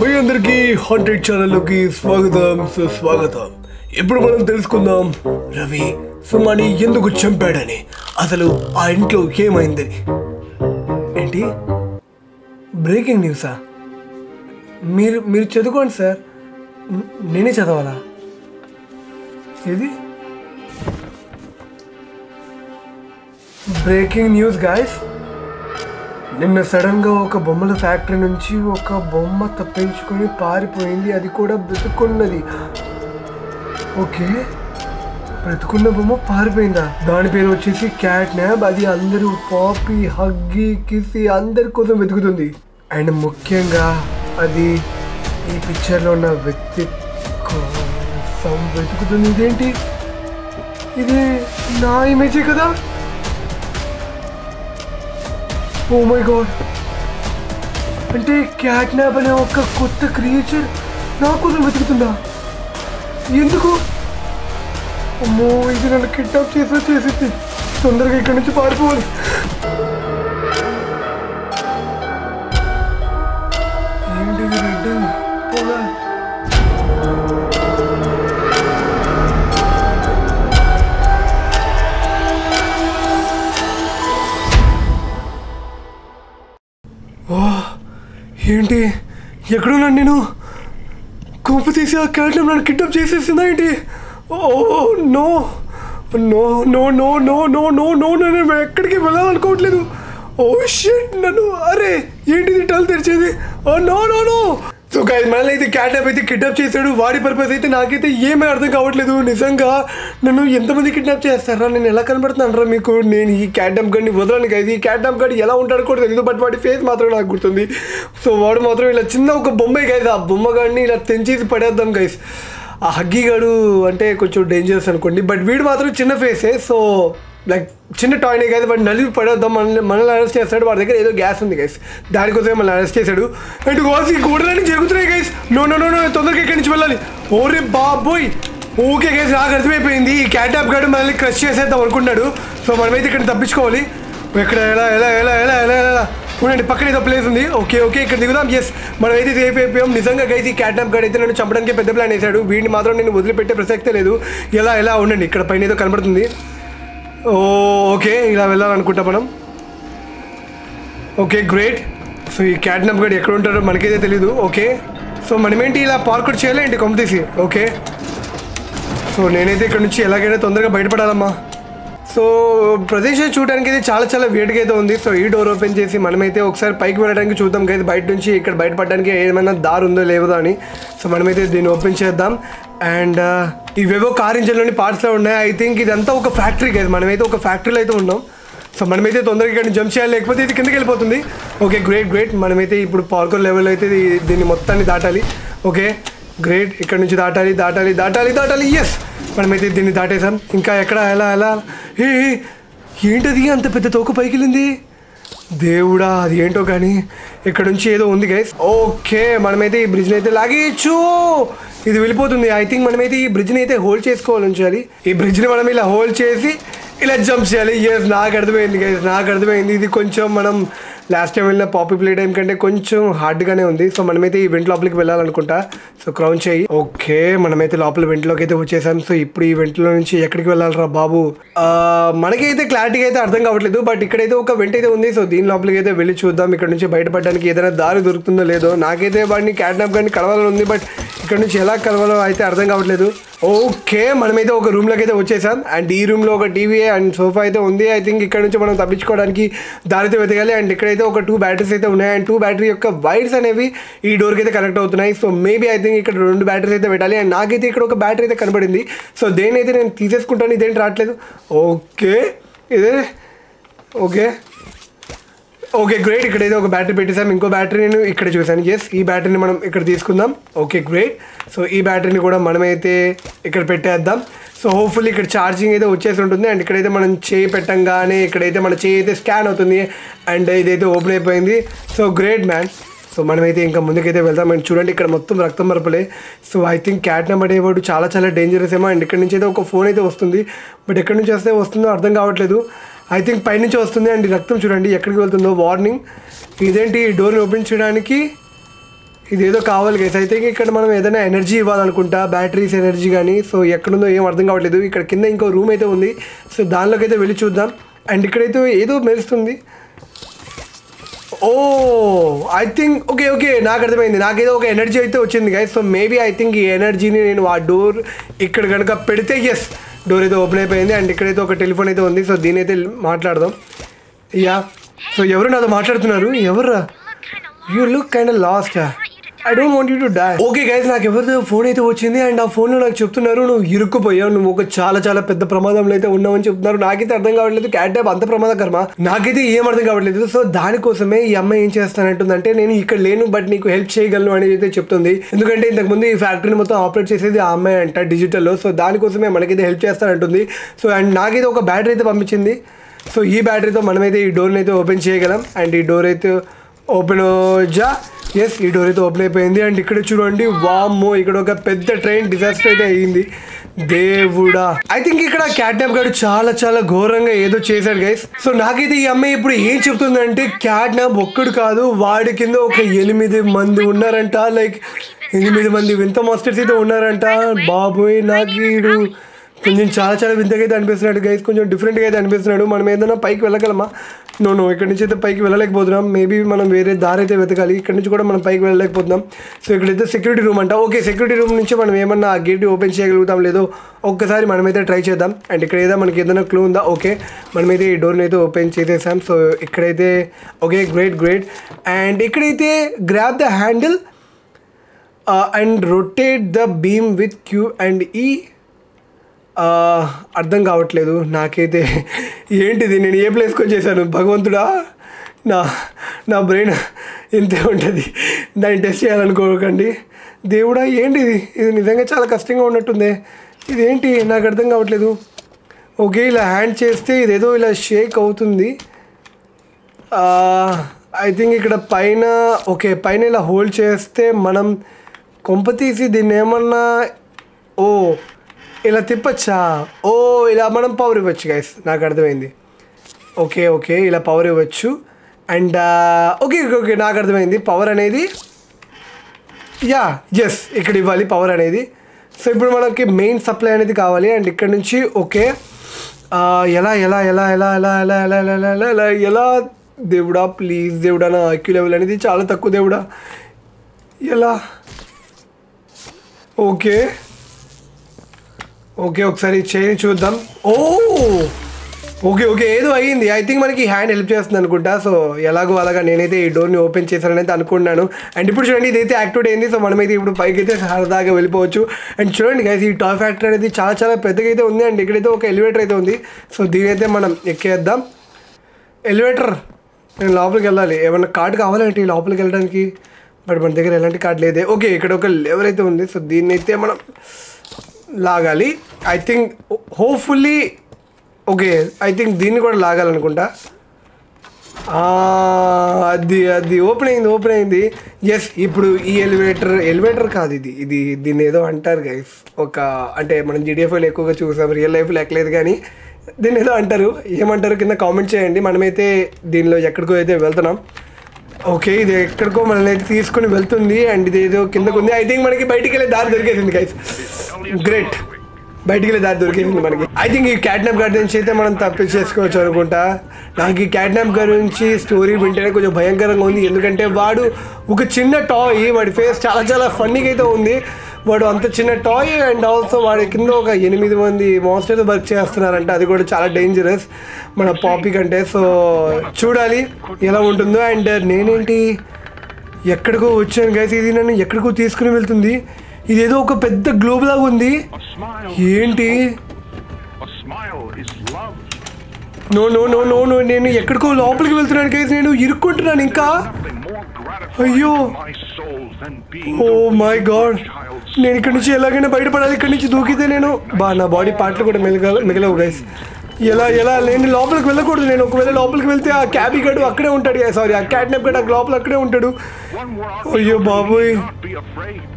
మీ అందరికీ హండ్రెడ్ ఛానల్లోకి స్వాగతం సుస్వాగతం ఇప్పుడు మనం తెలుసుకుందాం రవి సుమాని ఎందుకు చంపాడని అసలు ఆ ఇంట్లో ఏమైందని ఏంటి బ్రేకింగ్ న్యూసా మీరు మీరు చదువుకోండి సార్ న- నేనే చదవాలా ఏది బ్రేకింగ్ న్యూస్ గాయస్ నిన్న సడన్గా ఒక బొమ్మల ఫ్యాక్టరీ నుంచి ఒక బొమ్మ తప్పించుకొని పారిపోయింది అది కూడా బ్రతుకున్నది ఓకే బ్రతుకున్న బొమ్మ పారిపోయిందా దాని పేరు వచ్చేసి క్యాట్ న్యాబ్ అది అందరూ పాపి హగ్గి కిసి అందరి కోసం వెతుకుతుంది అండ్ ముఖ్యంగా అది ఈ పిక్చర్లో ఉన్న వ్యక్తి కోసం వెతుకుతుంది ఇదేంటి ఇది నా ఇమేజే కదా ఓ మై గాడ్ అంటే క్యాట్నాప్ అనే ఒక కొత్త క్రియేచర్ నా కోసం వెతుకుతుందా ఎందుకు అమ్మో ఇది నన్ను కిడ్నాప్ చేసా చేసింది తొందరగా ఇక్కడి నుంచి పారిపోవాలి ఏంటిది రెడ్ పోగా ఓ ఏంటి ఎక్కడున్నాను నేను కుంప తీసి ఆ క్యాట్లం నన్ను కిడ్నాప్ చేసేసిందా ఏంటి oh no no no no no no no no నేను ఎక్కడికి వెళ్ళాలనుకోవట్లేదు ఓ షిట్ నన్ను అరే ఏంటిది టల్ తెరిచేది oh no no no so guys మనల్ని అయితే క్యాట్నాప్ అయితే కిడ్నాప్ చేశాడు వాడి పర్పస్ అయితే నాకైతే ఏమీ అర్థం కావట్లేదు నిజంగా నన్ను ఎంతమంది కిడ్నాప్ చేస్తారా నేను ఎలా కనబడుతున్నాను మీకు నేను ఈ క్యాట్నాప్ గడిని వదలను కదా ఈ క్యాట్నాప్ గడి ఎలా ఉంటాడో కూడా తెలియదు బట్ వాడి ఫేస్ మాత్రం నాకు గుర్తుంది సో వాడు మాత్రం ఇలా చిన్న ఒక బొమ్మే గైస్ ఆ బొమ్మ గడిని ఇలా తెంచేసి పడేద్దాం గైస్ ఆ హగ్గిగాడు అంటే కొంచెం డేంజరస్ అనుకోండి బట్ వీడు మాత్రం చిన్న ఫేసే సో లైక్ చిన్న టాయ్నే కాదు వాడు నలిపి పడేద్దాం మనల్ని మనల్ని అరెస్ట్ చేస్తాడు వాడి దగ్గర ఏదో గ్యాస్ ఉంది గైస్ దానికోసమే మనల్ని అరెస్ట్ చేశాడు అండ్ గోస్ ఈ గోడలన్నీ జరుగుతున్నాయి guys no no no no తొందరగా ఇక్కడి నుంచి వెళ్ళాలి ఓరే బాబోయ్ ఓకే గైస్ నాకు అర్థమైపోయింది ఈ క్యాటాప్ గాడు మనల్ని క్రష్ చేసేద్దాం అనుకున్నాడు సో మనమైతే ఇక్కడ తప్పించుకోవాలి ఎక్కడ ఎలా ఎలా ఎలా ఎలా ఎలా ఎలా ఉండండి పక్కన ఏదో ప్లేస్ ఉంది ఓకే ఓకే ఇక్కడ దిగుదాం ఎస్ మనం అయితే సేఫ్ అయిపోయాం నిజంగా గైస్ ఈ క్యాట్నాప్ గడ్ అయితే నన్ను చంపడానికి పెద్ద ప్లాన్ వేశాడు వీడిని మాత్రం నేను వదిలిపెట్టే ప్రసక్తే లేదు ఎలా ఎలా ఉండండి ఇక్కడ పైన ఏదో కనబడుతుంది ఓ ఓకే ఇలా వెళ్ళాలనుకుంటా మనం ఓకే గ్రేట్ సో ఈ క్యాట్నాప్ గడ్ ఎక్కడ ఉంటాడో మనకైతే తెలీదు ఓకే సో మనమేంటి ఇలా పార్కౌట్ చేయాలి ఏంటి కొమ్మ తీసి ఓకే సో నేనైతే ఇక్కడ నుంచి ఎలాగైనా తొందరగా బయటపడాలమ్మా సో ప్రదేశం చూడడానికి అయితే చాలా చాలా వేడిగా అయితే ఉంది సో ఈ డోర్ ఓపెన్ చేసి మనమైతే ఒకసారి పైకి వెళ్ళడానికి చూద్దాం కదా బయట నుంచి ఇక్కడ బయటపడడానికి ఏమైనా దారి ఉందో లేదో అని సో మనమైతే దీన్ని ఓపెన్ చేద్దాం అండ్ ఇవేవో కార్ ఇంజన్లోని పార్ట్స్లో ఉన్నాయి ఐ థింక్ ఇదంతా ఒక ఫ్యాక్టరీ కదా మనమైతే ఒక ఫ్యాక్టరీలో అయితే ఉన్నాం సో మనమైతే తొందరగా ఇక్కడ జంప్ చేయాలి లేకపోతే ఇది కిందకి వెళ్ళిపోతుంది ఓకే గ్రేట్ గ్రేట్ మనమైతే ఇప్పుడు పార్కర్ లెవెల్ అయితే ఇది- దీన్ని మొత్తాన్ని దాటాలి ఓకే గ్రేట్ ఇక్కడ నుంచి దాటాలి దాటాలి దాటాలి దాటాలి ఎస్ మనమైతే దీన్ని దాటేసాం ఇంకా ఎక్కడ ఎలా ఎలా ఏ ఏ, ఏంటది అంత పెద్ద తోక పైకి వెళ్ళింది దేవుడా అది ఏంటో కానీ ఇక్కడ నుంచి ఏదో ఉంది గైస్ ఓకే మనమైతే ఈ బ్రిడ్జ్ని అయితే లాగేయచ్చు ఇది వెళ్ళిపోతుంది ఐ థింక్ మనమైతే ఈ బ్రిడ్జ్ని అయితే హోల్డ్ చేసుకోవాలి ఉంచాలి ఈ బ్రిడ్జ్ని మనం ఇలా హోల్డ్ చేసి ఇలా జంప్ చేయాలి ఎస్ నాకు అర్థమైంది గైస్ నాకు అర్థమైంది ఇది కొంచెం మనం లాస్ట్ టైం వెళ్ళిన పాపీ ప్లే టైం కంటే కొంచెం హార్డ్గానే ఉంది సో మనమైతే ఈ వెంట్ లోపలికి వెళ్ళాలనుకుంటా సో క్రౌన్ చేయి ఓకే మనమైతే లోపల వెంట్లోకి అయితే వచ్చేసాం సో ఇప్పుడు ఈ వెంట్లో నుంచి ఎక్కడికి వెళ్ళాలరా బాబు ఆ, మనకైతే క్లారిటీగా అయితే అర్థం కావట్లేదు బట్ ఇక్కడైతే ఒక వెంట అయితే ఉంది సో దీని లోపలికి అయితే వెళ్ళి చూద్దాం ఇక్కడ నుంచి బయటపడడానికి ఏదైనా దారి దొరుకుతుందో లేదో నాకైతే వాడిని క్యాడ్నాప్ కానీ కలవాలని ఉంది బట్ ఇక్కడ నుంచి ఎలా కలవాలో అయితే అర్థం కావట్లేదు ఓకే మనమైతే ఒక రూమ్లోకి అయితే వచ్చేసాం అండ్ ఈ రూమ్లో ఒక టీవీ అండ్ సోఫా అయితే ఉంది ఐ థింక్ ఇక్కడ నుంచి మనం తప్పించుకోవడానికి దారితో వెతకాలి అండ్ ఇక్కడైతే ఒక టూ బ్యాటరీస్ అయితే ఉన్నాయి అండ్ టూ బ్యాటరీ యొక్క వైర్స్ అనేవి ఈ డోర్కి అయితే కనెక్ట్ అవుతున్నాయి సో మేబీ ఐ థింక్ ఇక్కడ రెండు బ్యాటరీస్ అయితే పెట్టాలి అండ్ నాకైతే ఇక్కడ ఒక బ్యాటరీ అయితే కనబడింది సో దేనైతే నేను తీసేసుకుంటాను ఇదేంటి రావట్లేదు ఓకే ఇదే ఓకే ఓకే గ్రేట్ ఇక్కడ ఏదో ఒక బ్యాటరీ పెట్టేసాం ఇంకో బ్యాటరీ నేను ఇక్కడ చూసాను ఎస్ ఈ బ్యాటరీని మనం ఇక్కడ తీసుకుందాం ఓకే గ్రేట్ సో ఈ బ్యాటరీని కూడా మనమైతే ఇక్కడ పెట్టేద్దాం సో హోప్ఫుల్లీ ఇక్కడ ఛార్జింగ్ అయితే వచ్చేసి ఉంటుంది అండ్ ఇక్కడైతే మనం చేయి పెట్టంగానే ఇక్కడైతే మన చేయి అయితే స్కాన్ అవుతుంది అండ్ ఇదైతే ఓపెన్ అయిపోయింది సో గ్రేట్ మ్యాన్ సో మనమైతే ఇంకా ముందుకైతే వెళ్దాం అండ్ చూడండి ఇక్కడ మొత్తం రక్తం మరపలే so I think cat number అనేవాడు చాలా చాలా డేంజరస్ ఏమో అండ్ ఇక్కడ నుంచి అయితే ఒక ఫోన్ అయితే వస్తుంది బట్ ఎక్కడి నుంచి వస్తే వస్తుందో అర్థం కావట్లేదు ఐ థింక్ పైనుంచి వస్తుంది అండ్ ఈ రక్తం చూడండి ఎక్కడికి వెళ్తుందో వార్నింగ్ ఇదేంటి డోర్ని ఓపెన్ చేయడానికి ఇదేదో కావాలి గైస్ అయితే ఇక్కడ మనం ఏదైనా ఎనర్జీ ఇవ్వాలనుకుంటా బ్యాటరీస్ ఎనర్జీ కానీ సో ఎక్కడుందో ఏం అర్థం కావట్లేదు ఇక్కడ కింద ఇంకో రూమ్ అయితే ఉంది సో దానిలోకి అయితే వెళ్ళి చూద్దాం అండ్ ఇక్కడైతే ఏదో మెరుస్తుంది oh I think okay okay నాకు అర్థమైంది నాకేదో ఒక ఎనర్జీ అయితే వచ్చింది guys so maybe I think ఈ ఎనర్జీని నేను ఆ డోర్ ఇక్కడ కనుక పెడితే ఎస్ డోర్ అయితే ఓపెన్ అయిపోయింది అండ్ ఇక్కడైతే ఒక టెలిఫోన్ అయితే ఉంది సో దీని అయితే మాట్లాడదాం యా సో ఎవరు నాతో మాట్లాడుతున్నారు ఎవరు you look kind last I don't want you to die okay guys నాకు ఎవరిదో ఫోన్ అయితే వచ్చింది అండ్ ఆ ఫోన్లో నాకు చెప్తున్నారు నువ్వు ఇరుక్కుపోయావు నువ్వు ఒక చాలా చాలా పెద్ద ప్రమాదంలో అయితే ఉన్నావని చెప్తున్నారు నాకైతే అర్థం కావట్లేదు క్యాట్ ట్యాప్ అంత ప్రమాదకరమా నాకైతే ఏం అర్థం కావట్లేదు సో దానికోసమే ఈ అమ్మాయి ఏం చేస్తానంటుందంటే నేను ఇక్కడ లేను బట్ నీకు హెల్ప్ చేయగలను అనేది అయితే చెప్తుంది ఎందుకంటే ఇంతకు ముందు ఈ ఫ్యాక్టరీని మొత్తం ఆపరేట్ చేసేది ఆ అమ్మాయి అంట డిజిటల్లో సో దానికోసమే మనకైతే హెల్ప్ చేస్తానంటుంది సో అండ్ నాకైతే ఒక బ్యాటరీ అయితే పంపించింది సో ఈ బ్యాటరీతో మనమైతే ఈ డోర్ని అయితే ఓపెన్ చేయగలం అండ్ ఈ డోర్ అయితే ఓపెన్ జా ఎస్ ఈ డోర్ అయితే ఓపెన్ అయిపోయింది అండ్ ఇక్కడ చూడండి వామ్మో ఇక్కడ ఒక పెద్ద ట్రైన్ డిజాస్టర్ అయితే అయ్యింది దేవుడా ఐ థింక్ ఇక్కడ క్యాట్నాప్ గారు చాలా చాలా ఘోరంగా ఏదో చేశాడు గైస్ సో నాకైతే ఈ అమ్మాయి ఇప్పుడు ఏం చెప్తుందంటే క్యాట్నాప్ ఒక్కడు కాదు వాడి కింద ఒక ఎనిమిది మంది ఉన్నారంట లైక్ ఎనిమిది మంది వింత మాస్టర్స్ అయితే ఉన్నారంట బాబోయ్ నాకు వీడు కొంచెం చాలా చాలా వింతగా అయితే అనిపిస్తున్నాడు గైస్ కొంచెం డిఫరెంట్గా అయితే అనిపిస్తున్నాడు మనం ఏదైనా పైకి వెళ్ళగలమా నో నో ఇక్కడ నుంచి అయితే పైకి వెళ్ళలేకపోతున్నాం మేబీ మనం వేరే దారి అయితే వెతకాలి ఇక్కడ నుంచి కూడా మనం పైకి వెళ్ళలేకపోతున్నాం సో ఇక్కడైతే సెక్యూరిటీ రూమ్ అంట ఓకే సెక్యూరిటీ రూమ్ నుంచి మనం ఏమన్నా ఆ గేట్ ఓపెన్ చేయగలుగుతాం లేదో ఒక్కసారి మనమైతే ట్రై చేద్దాం అండ్ ఇక్కడ ఏదో మనకి ఏదైనా క్లూ ఉందా ఓకే మనమైతే ఈ డోర్ని అయితే ఓపెన్ చేసేసాం సో ఇక్కడైతే ఓకే గ్రేట్ గ్రేట్ అండ్ ఇక్కడైతే grab the handle and rotate the beam with Q and ఈ ఆ, అర్థం కావట్లేదు నాకైతే ఏంటిది నేను ఏ ప్లేస్కి వచ్చేసాను భగవంతుడా నా నా బ్రెయిన్ ఇంతే ఉంటుంది దాన్ని టెస్ట్ చేయాలనుకోకండి దేవుడా ఏంటిది ఇది నిజంగా చాలా కష్టంగా ఉన్నట్టుంది ఇదేంటి నాకు అర్థం కావట్లేదు ఓకే ఇలా హ్యాండ్ చేస్తే ఇదేదో ఇలా షేక్ అవుతుంది ఐ థింక్ ఇక్కడ పైన ఓకే పైన ఇలా హోల్డ్ చేస్తే మనం కొంప తీసి దీన్ని ఏమన్నా ఓ ఇలా తిప్పచ్చా ఓ ఇలా మనం పవర్ ఇవ్వచ్చు గైస్ నాకు అర్థమైంది ఓకే ఓకే ఇలా పవర్ ఇవ్వచ్చు అండ్ ఓకే ఓకే నాకు అర్థమైంది పవర్ అనేది యా ఎస్ ఇక్కడ ఇవ్వాలి పవర్ అనేది సో ఇప్పుడు మనకి మెయిన్ సప్లై అనేది కావాలి అండ్ ఇక్కడ నుంచి ఓకే ఆ, ఎలా ఎలా ఎలా ఎలా ఎలా ఎలా ఎలా ఎలా ఎలా ఎలా ఎలా ఎలా దేవుడా ప్లీజ్ దేవుడా నా ఐక్యూ లెవెల్ అనేది చాలా తక్కువ దేవుడా ఎలా ఓకే ఓకే ఒకసారి చేయి చూద్దాం ఓ ఓకే ఓకే ఏదో అయ్యింది ఐ థింక్ మనకి హ్యాండ్ హెల్ప్ చేస్తుంది అనుకుంటా సో ఎలాగో అలాగా నేనైతే ఈ డోర్ని ఓపెన్ చేశానని అయితే అనుకున్నాను అండ్ ఇప్పుడు చూడండి ఇదైతే యాక్టివేట్ అయింది సో మనమైతే ఇప్పుడు పైకి అయితే సరదాగా వెళ్ళిపోవచ్చు అండ్ చూడండి గైస్ ఈ టాయ్ ఫ్యాక్టరీ అనేది చాలా చాలా పెద్దగా అయితే ఉంది అండ్ ఇక్కడైతే ఒక ఎలివేటర్ అయితే ఉంది సో దీని అయితే మనం ఎక్కేద్దాం ఎలివేటర్ నేను లోపలికి వెళ్ళాలి ఏమన్నా కార్డు కావాలంటే లోపలికి వెళ్ళడానికి బట్ మన దగ్గర ఎలాంటి కార్డు లేదే ఓకే ఇక్కడ ఒక లెవర్ అయితే ఉంది సో దీన్ని అయితే మనం లాగాలి I think hopefully okay I think దీన్ని కూడా లాగాలనుకుంటా ఆ, అది అది ఓపెన్ అయింది ఓపెన్ అయింది ఎస్ ఇప్పుడు ఈ ఎలివేటర్ ఎలివేటర్ కాదు ఇది ఇది దీన్ని ఏదో అంటారు గైస్ ఒక అంటే మనం జీడిఎఫ్లో ఎక్కువగా చూసాం రియల్ లైఫ్లో ఎక్కలేదు కానీ దీన్ని ఏదో అంటారు ఏమంటారు కింద కామెంట్ చేయండి మనమైతే దీనిలో ఎక్కడికో అయితే వెళ్తున్నాం ఓకే ఇది ఎక్కడికో మనల్ని అయితే తీసుకొని వెళ్తుంది అండ్ ఇది ఏదో కిందకు ఉంది ఐ థింక్ మనకి బయటికి వెళ్ళే దారి దొరికేసింది గైస్ గ్రేట్ బయటికి వెళ్ళే దారి దొరికేసింది మనకి ఐ థింక్ ఈ క్యాట్నాప్ గారి నుంచి అయితే మనం తప్పించేసుకోవచ్చు అనుకుంటా నాకు ఈ క్యాట్నాప్ గారి నుంచి స్టోరీ వింటేనే కొంచెం భయంకరంగా ఉంది ఎందుకంటే వాడు ఒక చిన్న టాయ్ వాడి ఫేస్ చాలా చాలా ఫన్నీగా అయితే ఉంది వాడు అంత చిన్న టాయ్ అండ్ ఆల్సో వాడి కింద ఒక ఎనిమిది మంది మాన్స్టర్స్ వర్క్ చేస్తున్నారంట అది కూడా చాలా డేంజరస్ మన పాపీ కంటే సో చూడాలి ఎలా ఉంటుందో అండ్ నేనేంటి ఎక్కడికో వచ్చాను గైస్ ఇది నన్ను ఎక్కడికో తీసుకుని వెళ్తుంది ఇదేదో ఒక పెద్ద గ్లోబ్ లాగా ఉంది A smile. ఏంటి A smile is love. No no no no no నేను ఎక్కడికో లోపలికి వెళ్తున్నాను గైస్ నేను ఇరుక్కుంటున్నాను ఇంకా Nothing more gratifying అయ్యో to my soul than being oh the my god child's నేను ఇక్కడ నుంచి ఎలాగైనా బయటపడాలి ఇక్కడ నుంచి దూకితే నేను బా నా బాడీ పార్ట్లు కూడా మిగల మిగలవు గైస్ ఎలా ఎలా నేను లోపలికి వెళ్ళకూడదు నేను ఒకవేళ లోపలికి వెళ్తే ఆ క్యాబీ గడు అక్కడే ఉంటాడు సారీ ఆ క్యాట్నప్ గడు ఆ లోపల అక్కడే ఉంటాడు one where our అయ్యో children బాబోయ్ need not be afraid.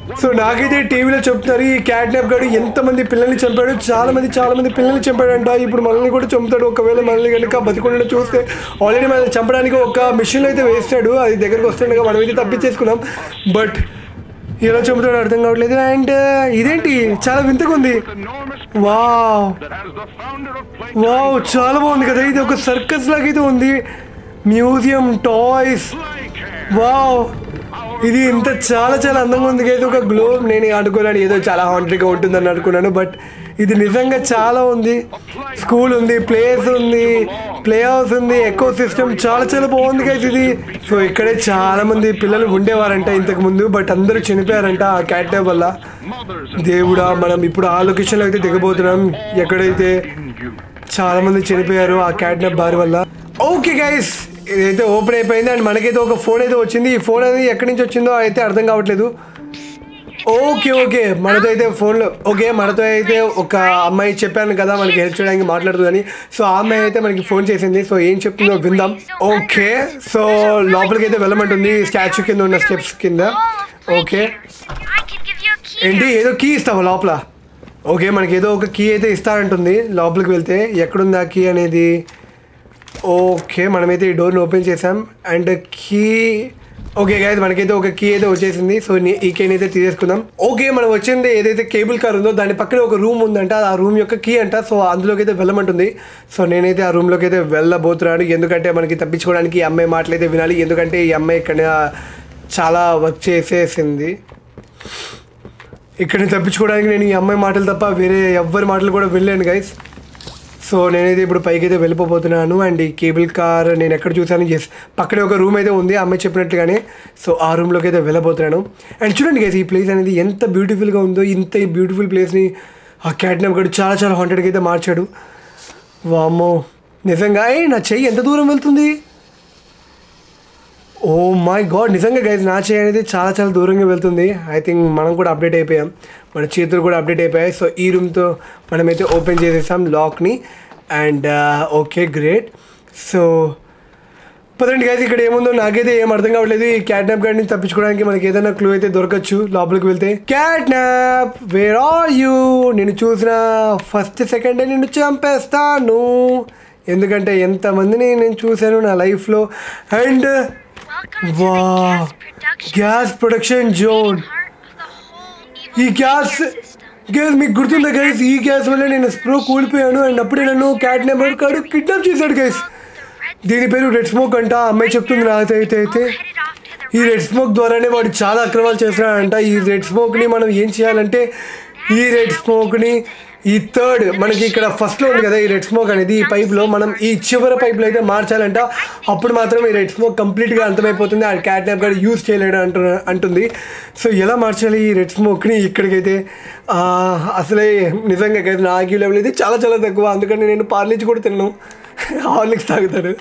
So నాకైతే టీవీలో చెప్తున్నారు ఈ క్యాడ్నాప్ గాడు ఎంతమంది పిల్లల్ని చంపాడు చాలా మంది చాలా మంది పిల్లల్ని చంపాడంట ఇప్పుడు మనల్ని కూడా చంపుతాడు ఒకవేళ మనల్ని కనుక బతికుండా చూస్తే ఆల్రెడీ మనల్ని చంపడానికి ఒక మిషన్ అయితే వేస్తాడు అది దగ్గరకు వస్తుండగా మనం అయితే తప్పించేసుకున్నాం బట్ ఎలా చంపుతాడో అర్థం కావట్లేదు అండ్ ఇదేంటి చాలా వింతగా ఉంది enormous wow that has the founder of play wow చాలా బాగుంది కదా ఇది ఒక సర్కస్ లాగా అయితే ఉంది మ్యూజియం టాయ్స్ Playcare. వావ్ ఇది ఇంత చాలా చాలా అందంగా ఉంది కదా ఒక గ్లోబ్ నేను అనుకున్నాను ఏదో చాలా హాంటెడ్గా ఉంటుందని అనుకున్నాను బట్ ఇది నిజంగా చాలా ఉంది స్కూల్ ఉంది ప్లేస్ ఉంది ప్లే హౌస్ ఉంది ఎకో సిస్టమ్ చాలా చాలా బాగుంది కదా ఇది సో ఇక్కడే చాలా మంది పిల్లలు ఉండేవారంట ఇంతకు ముందు బట్ అందరూ చనిపోయారంట ఆ క్యాట్ వల్ల Mothers and దేవుడా మనం ఇప్పుడు ఆ లొకేషన్లో అయితే దిగబోతున్నాం ఎక్కడైతే you. చాలా మంది చనిపోయారు ఆ క్యాడ్నాప్ బారి వల్ల ఓకే గైస్ ఇదైతే ఓపెన్ అయిపోయింది అండ్ మనకైతే ఒక ఫోన్ అయితే వచ్చింది ఈ ఫోన్ అనేది ఎక్కడి నుంచి వచ్చిందో అయితే అర్థం కావట్లేదు ఓకే ఓకే మనతో అయితే ఫోన్లో ఓకే మనతో అయితే ఒక అమ్మాయి చెప్పాను కదా మనకి హెల్ప్ చేయడానికి మాట్లాడుతుందని సో ఆ అమ్మాయి అయితే మనకి ఫోన్ చేసింది సో ఏం చెప్తుందో విందాం ఓకే సో లోపలికి అయితే వెళ్ళమంటుంది స్టాచ్యూ కింద ఉన్న స్టెప్స్ కింద okay I can give you a key. ఏంటి ఏదో కీ ఇస్తావా లోపల ఓకే మనకి ఏదో ఒక కీ అయితే ఇస్తారంటుంది లోపలికి వెళ్తే ఎక్కడుంది ఆ కీ అనేది ఓకే మనమైతే ఈ డోర్ని ఓపెన్ చేసాం అండ్ కీ ఓకే గాయస్ మనకైతే ఒక కీ అయితే వచ్చేసింది సో నీ- ఈ కీని అయితే తీసేసుకుందాం ఓకే మనం వచ్చింది ఏదైతే కేబుల్ కార్ ఉందో దాని పక్కన ఒక రూమ్ ఉందంట ఆ రూమ్ యొక్క కీ అంట సో అందులోకి అయితే వెళ్ళమంటుంది సో నేనైతే ఆ రూమ్లోకి అయితే వెళ్ళబోతున్నాను ఎందుకంటే మనకి తప్పించుకోవడానికి ఈ అమ్మాయి మాటలు అయితే వినాలి ఎందుకంటే ఈ అమ్మాయి ఇక్కడ చాలా వర్క్ చేసేసింది ఇక్కడ తప్పించుకోవడానికి నేను ఈ అమ్మాయి మాటలు తప్ప వేరే ఎవ్వరి మాటలు కూడా వెళ్ళాను గైస్ సో నేనైతే ఇప్పుడు పైకి అయితే వెళ్ళిపోతున్నాను అండ్ ఈ కేబుల్ కార్ నేను ఎక్కడ చూసాను ఎస్ పక్కనే ఒక రూమ్ అయితే ఉంది ఆ అమ్మాయి చెప్పినట్టుగానే సో ఆ రూమ్లోకి అయితే వెళ్ళబోతున్నాను అండ్ చూడండి గైస్ ఈ ప్లేస్ అనేది ఎంత బ్యూటిఫుల్గా ఉందో ఇంత ఈ బ్యూటిఫుల్ ప్లేస్ని ఆ క్యాట్నాప్ గడు చాలా చాలా హాంటెడ్గా అయితే మార్చాడు వామ్మో నిజంగా ఏ నా చెయ్యి ఎంత దూరం వెళ్తుంది ఓ మై గాడ్ నిజంగా గైజ్ నా చేయి అనేది చాలా చాలా దూరంగా వెళ్తుంది ఐ థింక్ మనం కూడా అప్డేట్ అయిపోయాం మన చేతులు కూడా అప్డేట్ అయిపోయాయి సో ఈ రూమ్తో మనమైతే ఓపెన్ చేసేసాం లాక్ని అండ్ ఓకే గ్రేట్ సో పదండి గైజ్ ఇక్కడ ఏముందో నాకైతే ఏం అర్థం కావట్లేదు ఈ క్యాట్నాప్ గార్డ్ నుంచి తప్పించుకోవడానికి మనకి ఏదైనా క్లూ అయితే దొరకచ్చు లోపలికి వెళ్తే క్యాట్నాప్ వేర్ ఆర్ యూ నేను చూసిన ఫస్ట్ సెకండ్ నిన్ను చంపేస్తాను ఎందుకంటే ఎంతమందిని నేను చూశాను నా లైఫ్లో and Welcome to Wow. the gas production. Gas production zone part of the whole ఈ evil గ్యాస్ system. గ్యాస్ మీకు గుర్తుందా గైస్ ఈ గ్యాస్ వల్ల నేను స్ప్రో కూలిపోయాను అండ్ అప్పుడే నన్ను క్యాట్ నెంబర్ కాడు కిడ్నాప్ చేశాడు గైస్ The red దీని పేరు రెడ్ స్మోక్ అంట ఆ అమ్మాయి చెప్తుంది నాతో అయితే అయితే headed off to the ఈ రెడ్ స్మోక్ ద్వారానే వాడు చాలా అక్రమాలు చేస్తున్నాడంట ఈ రెడ్ స్మోక్ని మనం ఏం చేయాలంటే ఈ రెడ్ స్మోక్ని ఈ థర్డ్ మనకి ఇక్కడ ఫస్ట్లో ఉంది కదా ఈ రెడ్ స్మోక్ అనేది ఈ పైప్లో మనం ఈ చివరి పైప్లో అయితే మార్చాలంట అప్పుడు మాత్రం ఈ రెడ్ స్మోక్ కంప్లీట్గా అంతమైపోతుంది ఆ క్యాట్ నాప్ గారు యూజ్ చేయలేడు అంటు అంటుంది సో ఎలా మార్చాలి ఈ రెడ్ స్మోక్ని ఇక్కడికైతే ఆ, అసలే నిజంగా కదా నా ఆగ్యూ లెవెల్ అయితే చాలా చాలా తక్కువ అందుకని నేను పార్లేజ్ కూడా తిన్నాను హార్లిక్స్ తాగుతాను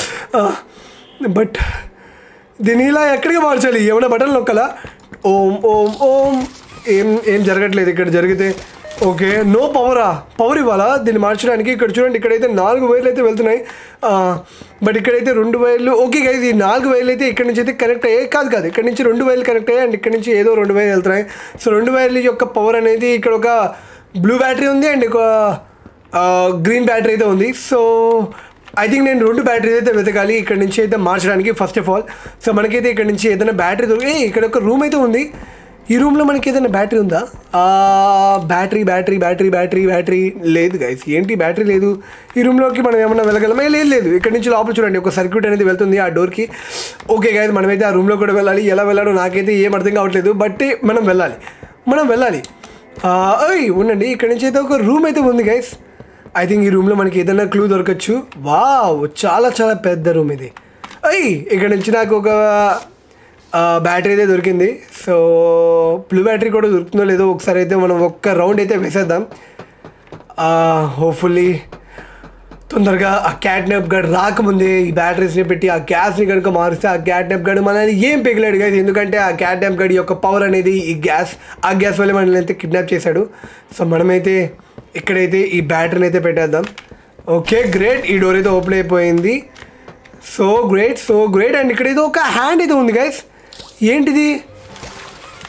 బట్ దీన్ని ఇలా ఎక్కడికి మార్చాలి ఏమైనా బటన్ నొక్కలా ఓం ఓం ఓం ఏం ఏం జరగట్లేదు ఇక్కడ జరిగితే ఓకే నో పవరా పవర్ ఇవ్వాలా దీన్ని మార్చడానికి ఇక్కడ చూడండి ఇక్కడైతే నాలుగు వైర్లు అయితే వెళ్తున్నాయి బట్ ఇక్కడైతే రెండు వైర్లు ఓకే గైజ్ ఈ నాలుగు వైర్లు అయితే ఇక్కడ నుంచి అయితే కనెక్ట్ అయ్యాయి కాదు కాదు ఇక్కడ నుంచి రెండు వైర్లు కనెక్ట్ అయ్యాయి అండ్ ఇక్కడ నుంచి ఏదో రెండు వైర్లు వెళ్తున్నాయి సో రెండు వైర్ల యొక్క పవర్ అనేది ఇక్కడ ఒక బ్లూ బ్యాటరీ ఉంది అండ్ ఒక గ్రీన్ బ్యాటరీ అయితే ఉంది సో ఐ థింక్ నేను రెండు బ్యాటరీస్ అయితే వెతకాలి ఇక్కడ నుంచి అయితే మార్చడానికి ఫస్ట్ ఆఫ్ ఆల్ సో మనకైతే ఇక్కడ నుంచి ఏదైనా బ్యాటరీ దొరికి ఏ, ఇక్కడ ఒక రూమ్ అయితే ఉంది ఈ రూమ్లో మనకి ఏదైనా బ్యాటరీ ఉందా battery battery battery battery battery లేదు గైస్ ఏంటి బ్యాటరీ లేదు ఈ రూమ్లోకి మనం ఏమన్నా వెళ్ళగలమా ఏ, లేదు లేదు ఇక్కడ నుంచి లోపల చూడండి ఒక సర్క్యూట్ అనేది వెళ్తుంది ఆ డోర్కి ఓకే గైస్ మనమైతే ఆ రూమ్లో కూడా వెళ్ళాలి ఎలా వెళ్ళాలో నాకైతే ఏం అర్థం కావట్లేదు బట్ మనం వెళ్ళాలి మనం వెళ్ళాలి ఆ, ఓయ్ ఉండండి ఇక్కడ నుంచి అయితే ఒక రూమ్ అయితే ఉంది గైస్ ఐ థింక్ ఈ రూమ్లో మనకి ఏదైనా క్లూ దొరకచ్చు వావ్ చాలా చాలా పెద్ద రూమ్ ఇది అయ్యి ఇక్కడ నుంచి నాకు ఒక బ్యాటరీ అయితే దొరికింది సో బ్లూ బ్యాటరీ కూడా దొరుకుతుందో లేదో ఒకసారి అయితే మనం ఒక్క రౌండ్ అయితే వేసేద్దాం హోప్ఫుల్లీ తొందరగా ఆ క్యాట్నప్ గడ్ రాకముందే ఈ బ్యాటరీస్ని పెట్టి ఆ గ్యాస్ని కనుక మారిస్తే ఆ క్యాట్నప్ గడ్ మనల్ని ఏం పెగిలాడు గైస్ ఎందుకంటే ఆ క్యాట్నప్ గడ్ యొక్క పవర్ అనేది ఈ గ్యాస్ ఆ గ్యాస్ వల్ల మనల్ని అయితే కిడ్నాప్ చేశాడు సో మనమైతే ఇక్కడైతే ఈ బ్యాటరీని అయితే పెట్టేద్దాం ఓకే గ్రేట్ ఈ డోర్ అయితే ఓపెన్ అయిపోయింది so great so great and ఇక్కడ ఏదో ఒక హ్యాండ్ అయితే ఉంది గైస్ ఏంటిది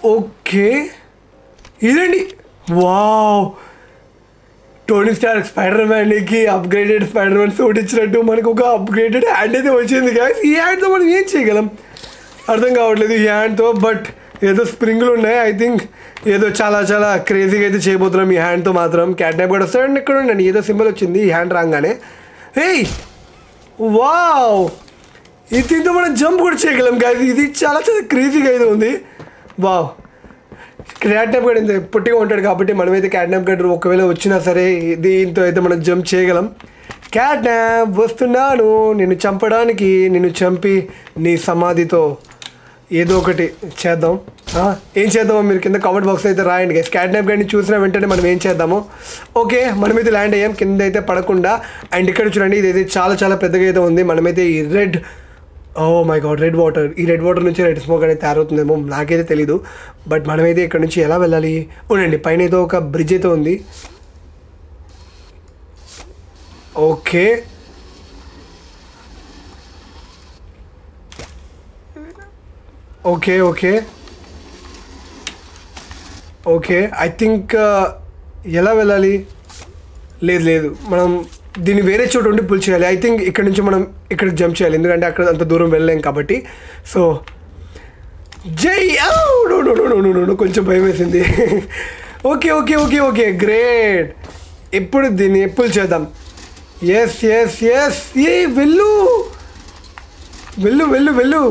ఓకే ఇదండి వావ్ టోనీ స్టార్ స్పైడర్ మ్యాన్కి అప్గ్రేడెడ్ స్పైడర్ మ్యాన్ సూట్ ఇచ్చినట్టు మనకు ఒక అప్గ్రేడెడ్ హ్యాండ్ అయితే వచ్చింది గాయస్ ఈ హ్యాండ్తో మనం ఏం చేయగలం అర్థం కావట్లేదు ఈ హ్యాండ్తో బట్ ఏదో స్ప్రింగ్లు ఉన్నాయి ఐ థింక్ ఏదో చాలా చాలా క్రేజీగా అయితే చేయబోతున్నాం ఈ హ్యాండ్తో మాత్రం క్యాట్నాప్ కూడా వస్తాడండి ఇక్కడ ఉండండి ఏదో సింబల్ వచ్చింది ఈ హ్యాండ్ రాగానే హేయ్ వావ్ ఇది దీంతో మనం జంప్ కూడా చేయగలం గాయస్ ఇది చాలా చాలా క్రేజీగా అయితే ఉంది వావ్ క్యాట్నాప్ గడ్ ఇంత పొట్టిగా ఉంటాడు కాబట్టి మనమైతే క్యాట్నాప్ గడ్ ఒకవేళ వచ్చినా సరే దీంతో అయితే మనం జంప్ చేయగలం క్యాట్నాప్ వస్తున్నాను నిన్ను చంపడానికి నిన్ను చంపి నీ సమాధితో ఏదో ఒకటి చేద్దాం ఆ, ఏం చేద్దామో మీరు కింద కామెంట్ బాక్స్ అయితే రాయండి గైస్ క్యాట్నాప్ గడ్ని చూసిన వెంటనే మనం ఏం చేద్దాము ఓకే మనమైతే ల్యాండ్ అయ్యాం కింద అయితే పడకుండా అండ్ ఇక్కడ చూడండి ఇదైతే చాలా చాలా పెద్దగా అయితే ఉంది మనమైతే ఈ red oh my god red water ఈ రెడ్ వాటర్ నుంచి రెడ్ స్మోక్ అనేది తయారవుతుందేమో నాకైతే తెలీదు బట్ మనమైతే ఇక్కడ నుంచి ఎలా వెళ్ళాలి ఉండండి పైన ఏదో ఒక బ్రిడ్జ్ అయితే ఉంది okay okay okay okay I think ఎలా వెళ్ళాలి లేదు లేదు మనం దీన్ని వేరే చోట ఉండి పుల్ చేయాలి ఐ థింక్ ఇక్కడ నుంచి మనం ఇక్కడ జంప్ చేయాలి ఎందుకంటే అక్కడ అంత దూరం వెళ్ళలేం కాబట్టి సో జై no no no no no no కొంచెం భయం వేసింది okay okay okay okay great ఎప్పుడు దీన్ని ఎప్పుడు చేద్దాం ఎస్ ఎస్ ఎస్ ఏ వెళ్ళు వెళ్ళు వెళ్ళు వెళ్ళు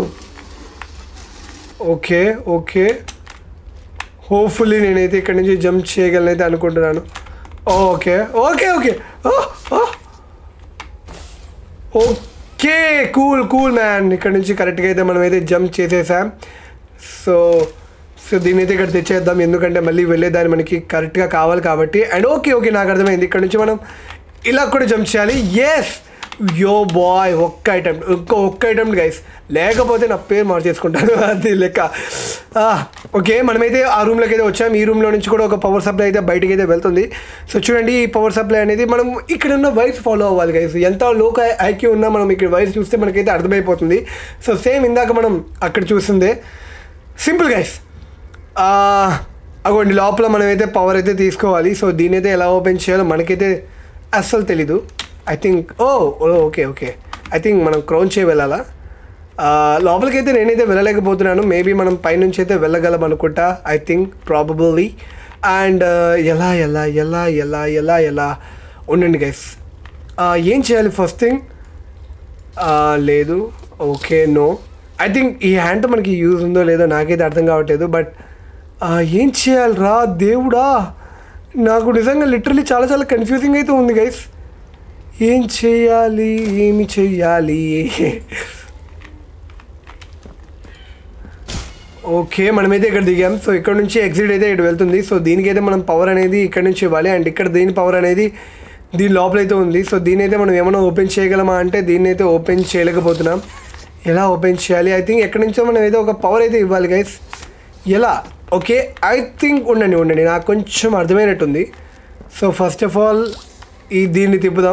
ఓకే ఓకే హోప్ఫుల్లీ నేనైతే ఇక్కడ నుంచి జంప్ చేయగలను అయితే అనుకుంటున్నాను okay okay okay okay cool cool man ఇక్కడ నుంచి కరెక్ట్గా అయితే మనం అయితే జంప్ చేసేసాం సో సో దీన్ని అయితే ఇక్కడ తెచ్చేద్దాం ఎందుకంటే మళ్ళీ వెళ్ళేదాన్ని మనకి కరెక్ట్గా కావాలి కాబట్టి అండ్ ఓకే ఓకే నాకు అర్థమైంది ఇక్కడ నుంచి మనం ఇలా కూడా జంప్ చేయాలి ఎస్ యో బాయ్ ఒక్క ఐటమ్ ఒక్క ఒక్క ఐటమ్ గైస్ లేకపోతే నా పేరు మార్చేసుకుంటాను అది లెక్క ఆ, ఓకే మనమైతే ఆ రూమ్లోకి అయితే వచ్చాం ఈ రూమ్లో నుంచి కూడా ఒక పవర్ సప్లై అయితే బయటికి అయితే వెళ్తుంది సో చూడండి ఈ పవర్ సప్లై అనేది మనం ఇక్కడ ఉన్న వైస్ ఫాలో అవ్వాలి గైస్ ఎంత లోక ఐక్యూ ఉన్నా మనం ఇక్కడ వైస్ చూస్తే మనకైతే అర్థమైపోతుంది సో సేమ్ ఇందాక మనం అక్కడ చూసిందే సింపుల్ గైస్ అగోండి లోపల మనమైతే పవర్ అయితే తీసుకోవాలి సో దీని అయితే ఎలా ఓపెన్ చేయాలో మనకైతే అస్సలు తెలీదు I think oh okay okay I think మనం క్రౌన్ చేయ వెళ్ళాలా ఆ, లోపలికైతే నేనైతే వెళ్ళలేకపోతున్నాను మేబీ మనం పైనుంచి అయితే వెళ్ళగలం అనుకుంటా ఐ థింక్ ప్రాబబుల్లీ అండ్ ఎలా ఎలా ఎలా ఎలా ఎలా ఎలా ఉండండి గైస్ ఏం చేయాలి ఫస్ట్ థింగ్ లేదు ఓకే నో ఐ థింక్ ఈ హ్యాండ్తో మనకి యూజ్ ఉందో లేదో నాకైతే అర్థం కావట్లేదు బట్ ఏం చేయాలి రా దేవుడా నాకు నిజంగా లిటరలీ చాలా చాలా కన్ఫ్యూజింగ్ అయితే ఉంది గైస్ ఏం చేయాలి ఏమి చెయ్యాలి ఓకే మనమైతే ఇక్కడ దిగాం సో ఇక్కడ నుంచి ఎగ్జిట్ అయితే ఇటు వెళ్తుంది సో దీనికైతే మనం పవర్ అనేది ఇక్కడ నుంచి ఇవ్వాలి అండ్ ఇక్కడ దీని పవర్ అనేది దీని లోపలైతే ఉంది సో దీని అయితే మనం ఏమైనా ఓపెన్ చేయగలమా అంటే దీన్ని అయితే ఓపెన్ చేయలేకపోతున్నాం ఎలా ఓపెన్ చేయాలి ఐ థింక్ ఎక్కడి నుంచో మనం ఏదో ఒక పవర్ అయితే ఇవ్వాలి గైస్ ఎలా ఓకే ఐ థింక్ ఉండండి ఉండండి నాకు కొంచెం అర్థమైనట్టుంది సో ఫస్ట్ ఆఫ్ ఆల్ ఈ దీన్ని తిప్పుదాం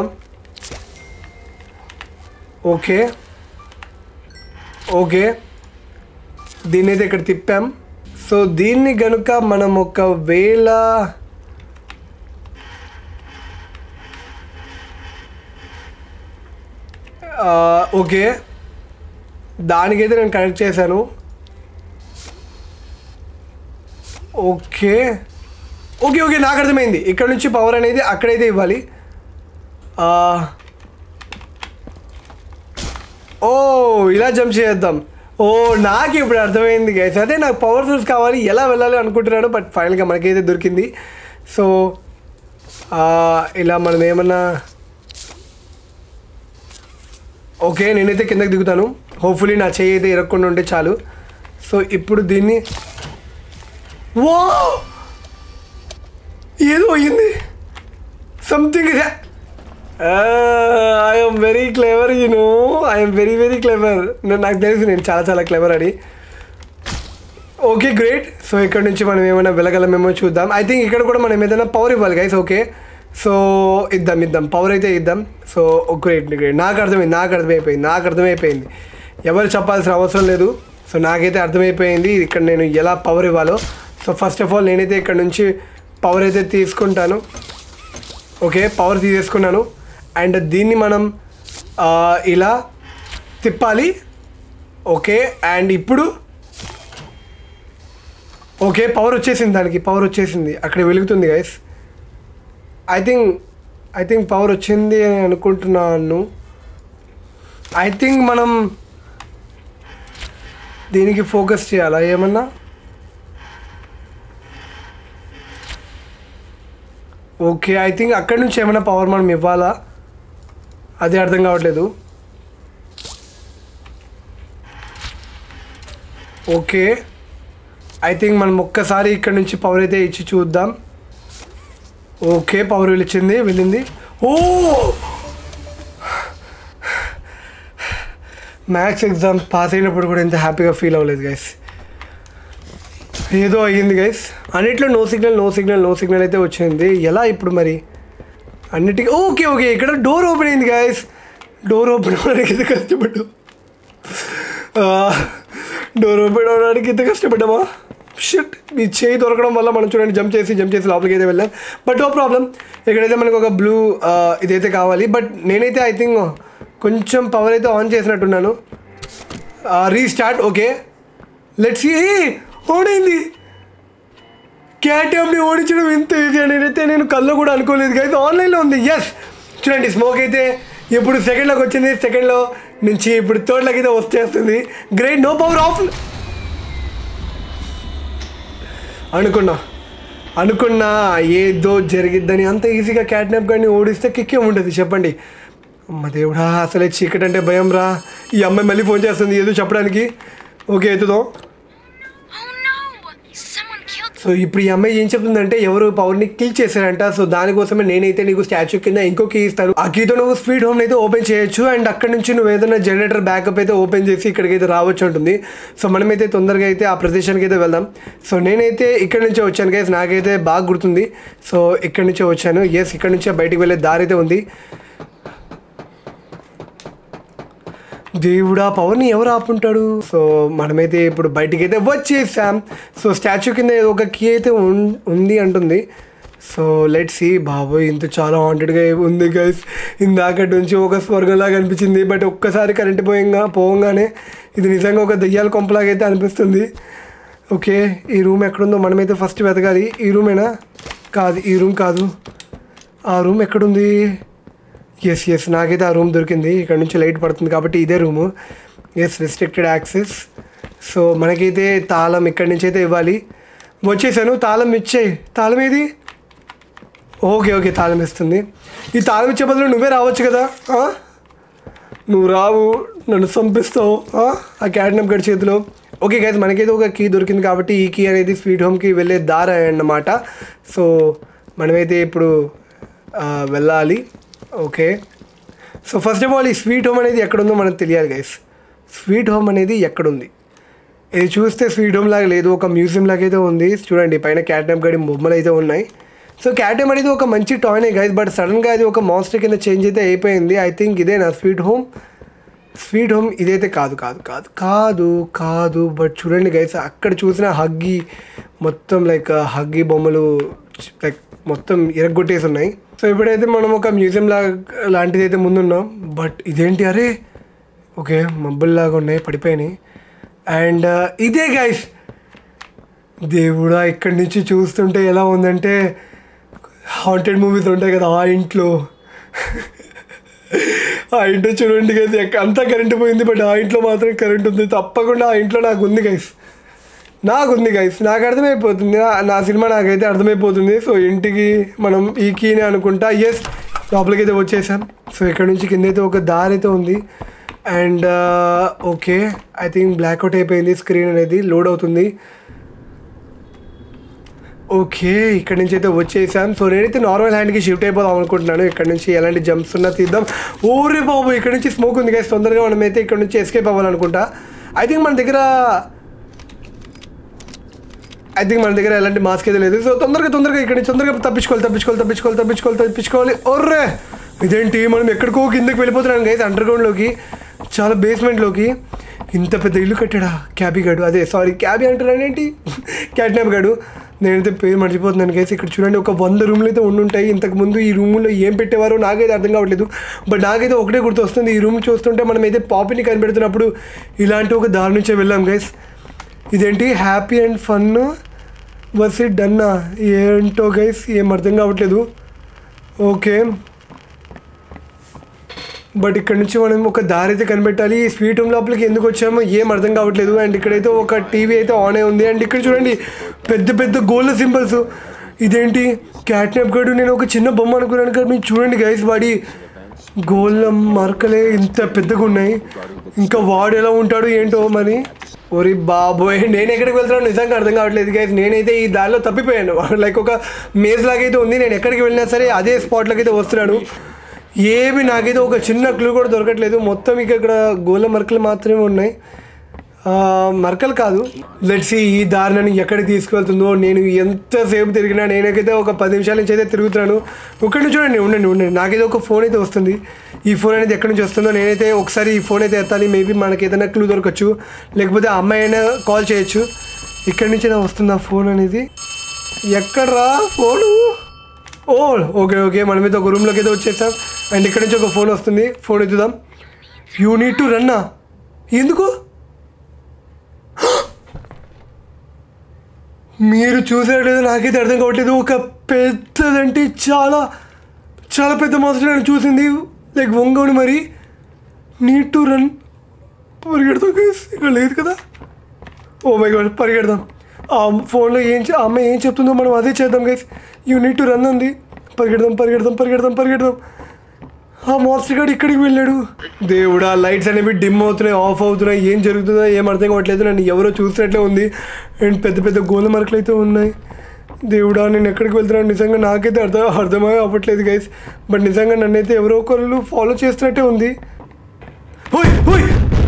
ఓకే ఓకే దీన్ని అయితే ఇక్కడ తిప్పాం సో దీన్ని గనుక మనం ఒకవేళ ఆ, ఓకే దానికైతే నేను కనెక్ట్ చేశాను ఓకే ఓకే ఓకే నాకు అర్థమైంది ఇక్కడ నుంచి పవర్ అనేది అక్కడైతే ఇవ్వాలి ఆ, ఓ ఇలా జంప్ చేద్దాం ఓ నాకు ఇప్పుడు అర్థమైంది గైస్ అదే నాకు పవర్ సోర్స్ కావాలి ఎలా వెళ్ళాలి అనుకుంటున్నాను బట్ ఫైనల్గా మనకైతే దొరికింది సో ఆ, ఇలా మనం ఏమన్నా ఓకే నేనైతే కిందకి దిగుతాను హోప్ఫుల్లీ నా చెయ్యి అయితే ఇరగకుండా ఉంటే చాలు సో ఇప్పుడు దీన్ని వా ఏదో అయ్యింది something I'm very clever you know I'm very very clever నేను నాకు తెలుసు నేను చాలా చాలా క్లెవర్ అని ఓకే గ్రేట్ సో ఇక్కడ నుంచి మనం ఏమైనా వెళ్ళగలమేమో చూద్దాం ఐ థింక్ ఇక్కడ కూడా మనం ఏదైనా పవర్ ఇవ్వాలి గైస్ ఓకే సో ఇద్దాం ఇద్దాం పవర్ అయితే ఇద్దాం సో గ్రేట్ గ్రేట్ నాకు అర్థమైంది నాకు అర్థమైపోయింది నాకు అర్థమైపోయింది ఎవరు చెప్పాల్సిన అవసరం లేదు సో నాకైతే అర్థమైపోయింది ఇక్కడ నేను ఎలా పవర్ ఇవ్వాలో సో ఫస్ట్ ఆఫ్ ఆల్ నేనైతే ఇక్కడ నుంచి పవర్ అయితే తీసుకుంటాను ఓకే పవర్ తీసేసుకున్నాను అండ్ దీన్ని మనం ఆ, ఇలా తిప్పాలి ఓకే అండ్ ఇప్పుడు ఓకే పవర్ వచ్చేసింది దానికి పవర్ వచ్చేసింది అక్కడ వెలుగుతుంది guys I think I think power వచ్చింది అని అనుకుంటున్నాను ఐ థింక్ మనం దీనికి ఫోకస్ చేయాలా ఏమన్నా ఓకే ఐ థింక్ అక్కడి నుంచి ఏమైనా పవర్ మనం ఇవ్వాలా అది అర్థం కావట్లేదు ఓకే ఐ థింక్ మనం ఒక్కసారి ఇక్కడ నుంచి పవర్ అయితే ఇచ్చి చూద్దాం ఓకే పవర్ వెళ్ళింది వెళ్ళింది ఓ మ్యాథ్స్ ఎగ్జామ్ పాస్ అయినప్పుడు కూడా ఇంత హ్యాపీగా ఫీల్ అవ్వలేదు గైస్ ఏదో అయ్యింది గైస్ అన్నిట్లో no signal no signal no signal అయితే వచ్చింది ఎలా ఇప్పుడు మరి అన్నిటికీ ఓకే ఓకే ఇక్కడ డోర్ ఓపెన్ అయింది గైస్ డోర్ ఓపెన్ అవ్వడానికి ఇంత కష్టపడ్డాం డోర్ ఓపెన్ అవ్వడానికి ఇంత కష్టపడ్డామా షిట్ మీ చేయి దొరకడం వల్ల మనం చూడండి జంప్ చేసి జంప్ చేసి లోపలికి అయితే వెళ్ళాం బట్ నో ప్రాబ్లం ఇక్కడైతే మనకు ఒక బ్లూ ఇదైతే కావాలి బట్ నేనైతే ఐ థింక్ కొంచెం పవర్ అయితే ఆన్ చేసినట్టున్నాను రీస్టార్ట్ ఓకే లెట్స్ ఆన్ అయింది క్యాటమ్ని ఓడించడం ఇంత ఈజీ అని నేనైతే నేను కళ్ళు కూడా అనుకోలేదు అయితే ఆన్లైన్లో ఉంది ఎస్ చూడండి స్మోక్ అయితే ఇప్పుడు సెకండ్లోకి వచ్చింది సెకండ్లో నుంచి ఇప్పుడు థర్డ్లోకి అయితే వచ్చేస్తుంది గ్రేట్ నో పవర్ ఆఫ్ అనుకున్నా అనుకున్నా ఏదో జరిగిద్దని అంత ఈజీగా క్యాట్నాప్ కానీ ఓడిస్తే కిక్కే ఉంటుంది చెప్పండి అమ్మ దేవుడా అసలే చీకటి అంటే భయం రా ఈ అమ్మాయి మళ్ళీ ఫోన్ చేస్తుంది ఏదో చెప్పడానికి ఓకే ఎత్తుదాం Oh no! Someone killed so ఇప్పుడు ఈ అమ్మాయి ఏం చెప్తుందంటే ఎవరు పవర్ని కిల్ చేశారంట సో దానికోసమే నేనైతే నీకు స్టాచ్యూ కింద ఇంకో కీ ఇస్తాను ఆ కీతో నువ్వు స్పీడ్ హోమ్ అయితే ఓపెన్ చేయొచ్చు అండ్ అక్కడ నుంచి నువ్వు ఏదైనా జనరేటర్ బ్యాకప్ అయితే ఓపెన్ చేసి ఇక్కడికి అయితే రావచ్చు ఉంటుంది సో మనమైతే తొందరగా అయితే ఆ ప్రదేశానికి అయితే వెళ్దాం సో నేనైతే ఇక్కడ నుంచే వచ్చాను గైస్ నాకైతే బాగా గుర్తుంది సో ఇక్కడ నుంచే వచ్చాను ఎస్ ఇక్కడ నుంచే బయటికి వెళ్ళే దారి అయితే ఉంది దేవుడా పవర్ని ఎవరు ఆపుంటాడు సో మనమైతే ఇప్పుడు బయటికి అయితే వచ్చేసాం సో స్టాచ్యూ కింద ఏదో ఒక కీ అయితే ఉన్- ఉంది అంటుంది సో లెట్ సి బాబోయ్ ఇంత చాలా వాంటెడ్గా ఉంది గైస్ ఇందాకటి నుంచి ఒక స్వర్గంలాగా అనిపించింది బట్ ఒక్కసారి కరెంట్ పోయంగా పోగానే ఇది నిజంగా ఒక దయ్యాల కొంపలాగా అయితే అనిపిస్తుంది ఓకే ఈ రూమ్ ఎక్కడుందో మనమైతే ఫస్ట్ వెతకాలి ఈ రూమేనా కాదు ఈ రూమ్ కాదు ఆ రూమ్ ఎక్కడుంది ఎస్ ఎస్ నాకైతే ఆ రూమ్ దొరికింది ఇక్కడ నుంచి లైట్ పడుతుంది కాబట్టి ఇదే room yes restricted access so మనకైతే తాళం ఇక్కడి నుంచి అయితే ఇవ్వాలి వచ్చేసాను తాళం ఇచ్చేయి తాళం ఏది ఓకే ఓకే తాళం ఇస్తుంది ఈ తాళం ఇచ్చే బదులు నువ్వే రావచ్చు కదా ఆ? నువ్వు రావు నన్ను చంపిస్తావు ఆ? ఆ క్యాడ్నప్ గడి చేతిలో ఓకే గైస్ మనకైతే ఒక కీ దొరికింది కాబట్టి ఈ కీ అనేది స్వీట్ హోమ్కి వెళ్ళే దారి అన్నమాట సో మనమైతే ఇప్పుడు ఆ, వెళ్ళాలి okay so first of all ఈ స్వీట్ హోమ్ అనేది ఎక్కడుందో మనకు తెలియాలి గైస్ స్వీట్ హోమ్ అనేది ఎక్కడుంది ఇది చూస్తే స్వీట్ హోమ్ లాగా లేదు ఒక మ్యూజియం లాగా అయితే ఉంది చూడండి పైన క్యాట్నప్ గడి బొమ్మలు అయితే ఉన్నాయి సో క్యాటమ్ అనేది ఒక మంచి టాయ్నే గైస్ బట్ సడన్గా అది ఒక మాన్స్టర్ కింద చేంజ్ అయితే అయిపోయింది ఐ థింక్ ఇదే నా స్వీట్ హోమ్ స్వీట్ హోమ్ ఇదైతే కాదు కాదు కాదు కాదు కాదు బట్ చూడండి గైస్ అక్కడ చూసిన హగ్గి మొత్తం లైక్ హగ్గి బొమ్మలు లైక్ మొత్తం ఇరగొట్టేసి ఉన్నాయి సో ఇప్పుడైతే మనం ఒక మ్యూజియం లా లాంటిది అయితే ముందున్నాం బట్ ఇదేంటి అరే ఓకే మబ్బుల్లాగా ఉన్నాయి పడిపోయినాయి అండ్ ఇదే గైస్ దేవుడా ఇక్కడి నుంచి చూస్తుంటే ఎలా ఉందంటే హాంటెడ్ మూవీస్ ఉంటాయి కదా ఆ ఇంట్లో ఆ ఇంట్లో చూడండి గైస్ ఎక్క- అంతా కరెంట్ పోయింది బట్ ఆ ఇంట్లో మాత్రం కరెంట్ ఉంది తప్పకుండా ఆ ఇంట్లో నాకు ఉంది గైస్ నాకు ఉంది గైస్ నాకు అర్థమైపోతుంది నా- నా సినిమా నాకైతే అర్థమైపోతుంది సో ఇంటికి మనం ఈ కీని అనుకుంటా ఎస్ లోపలికి అయితే వచ్చేసాం సో ఇక్కడ నుంచి కింద అయితే ఒక దారి అయితే ఉంది and okay I think blackout అయిపోయింది స్క్రీన్ అనేది లోడ్ అవుతుంది ఓకే ఇక్కడ నుంచి అయితే వచ్చేసాం సో నేనైతే నార్మల్ హ్యాండ్కి షిఫ్ట్ అయిపోదాం అనుకుంటున్నాను ఇక్కడ నుంచి ఎలాంటి జంప్స్ ఉన్నా తీద్దాం ఓరే బాబు ఇక్కడ నుంచి స్మోక్ ఉంది గైస్ తొందరగా మనం అయితే ఇక్కడ నుంచి ఎస్కేప్ అవ్వాలనుకుంటా ఐ థింక్ మన దగ్గర ఐ థింక్ మన దగ్గర ఎలాంటి మాస్క్ అయితే లేదు సో తొందరగా తొందరగా ఇక్కడ నుంచి తొందరగా తప్పించుకోవాలి తప్పించుకోవాలి తప్పించుకోవాలి తప్పించుకోవాలి తప్పించుకోవాలి ఒర్రే ఇదేంటి మనం ఎక్కడికో కిందకి వెళ్ళిపోతున్నాం గైస్ అండర్ గ్రౌండ్లోకి చాలా బేస్మెంట్లోకి ఇంత పెద్ద ఇల్లు కట్టాడా క్యాబీ గాడు అదే సారీ క్యాబీ అంటారానేంటి క్యాట్నాప్ గాడు నేనైతే పేరు మర్చిపోతున్నాను కేసు ఇక్కడ చూడండి ఒక వంద రూమ్లు అయితే ఉండుంటాయి ఇంతకు ముందు ఈ రూములో ఏం పెట్టేవారో నాకైతే అర్థం కావట్లేదు బట్ నాకైతే ఒకటే గుర్తు వస్తుంది ఈ రూమ్ చూస్తుంటే మనం అయితే పాపిని కనిపెడుతున్నప్పుడు ఇలాంటి ఒక దారి నుంచే వెళ్ళాం గైస్ ఇదేంటి happy and fun bus it డన్నా ఏంటో గైస్ ఏం అర్థం కావట్లేదు ఓకే బట్ ఇక్కడ నుంచి మనం ఒక దారి అయితే కనిపెట్టాలి ఈ స్వీట్ రూమ్ లోపలికి ఎందుకు వచ్చామో ఏం అర్థం కావట్లేదు అండ్ ఇక్కడైతే ఒక టీవీ అయితే ఆన్ అయి ఉంది అండ్ ఇక్కడ చూడండి పెద్ద పెద్ద గోల్డ్ సింబల్స్ ఇదేంటి క్యాట్నాప్ గడు నేను ఒక చిన్న బొమ్మ అనుకున్నాను కానీ మీరు చూడండి గైస్ వాడి గోళ్ళ మరకలే ఇంత పెద్దగా ఉన్నాయి ఇంకా వాడు ఎలా ఉంటాడు ఏంటో మరి ఒరి బాబోయ్ నేను ఎక్కడికి వెళ్తున్నాను నిజంగా అర్థం కావట్లేదు గైస్ నేనైతే ఈ దారిలో తప్పిపోయాను లైక్ ఒక మేజ్ లాగైతే ఉంది నేను ఎక్కడికి వెళ్ళినా సరే అదే స్పాట్లోకి అయితే వస్తున్నాను ఏమి నాకైతే ఒక చిన్న క్లూ కూడా దొరకట్లేదు మొత్తం ఇక ఇక్కడ గోల మరకలు మాత్రమే ఉన్నాయి ఆ, మరకలు కాదు లెట్స్ ఈ దారి నన్ను ఎక్కడికి తీసుకువెళ్తుందో నేను ఎంతసేపు తిరిగినా నేనైతే ఒక పది నిమిషాల నుంచి అయితే తిరుగుతున్నాను ఇక్కడ నుంచి చూడండి ఉండండి ఉండండి నాకైతే ఒక ఫోన్ అయితే వస్తుంది ఈ ఫోన్ అనేది ఎక్కడి నుంచి వస్తుందో నేనైతే ఒకసారి ఈ ఫోన్ అయితే ఎత్తాలి మేబీ మనకి ఏదైనా క్లూ దొరకచ్చు లేకపోతే ఆ అమ్మాయి అయినా కాల్ చేయొచ్చు ఇక్కడి నుంచి నా వస్తుంది ఆ ఫోన్ అనేది ఎక్కడ్రా ఫోను ఓ ఓకే ఓకే మనమైతే ఒక రూమ్లోకి అయితే వచ్చేసాం అండ్ ఇక్కడ నుంచి ఒక ఫోన్ వస్తుంది ఫోన్ ఎత్తుదాం యూ నీడ్ టు రన్నా ఎందుకు మీరు చూసారో లేదో నాకైతే అర్థం కావట్లేదు ఒక పెద్దదంటే చాలా చాలా పెద్ద మాస్టర్ నేను చూసింది లైక్ వంగోని మరి నీడ్ టు రన్ పరిగెడతాం guys. ఇక్కడ లేదు కదా ఓ మై గాడ్ పరిగెడదాం ఆ ఫోన్లో ఏం చె- ఆ అమ్మాయి ఏం చెప్తుందో మనం అదే చేద్దాం guys you need to run అంది పరిగెడదాం పరిగెడదాం పరిగెడదాం పరిగెడదాం ఆ మాస్టర్ గారు ఇక్కడికి వెళ్ళాడు దేవుడా లైట్స్ అనేవి డిమ్ అవుతున్నాయి ఆఫ్ అవుతున్నాయి ఏం జరుగుతుందో ఏం అర్థం కావట్లేదు నన్ను ఎవరో చూసినట్లే ఉంది అండ్ పెద్ద పెద్ద గోల మరకలు అయితే ఉన్నాయి దేవుడా నేను ఎక్కడికి వెళ్తున్నాను నిజంగా నాకైతే అర్థం అర్థమే అవ్వట్లేదు గైస్ బట్ నిజంగా నన్నైతే ఎవరో ఒకళ్ళు ఫాలో చేస్తున్నట్టే ఉంది ఓయ్ ఓయ్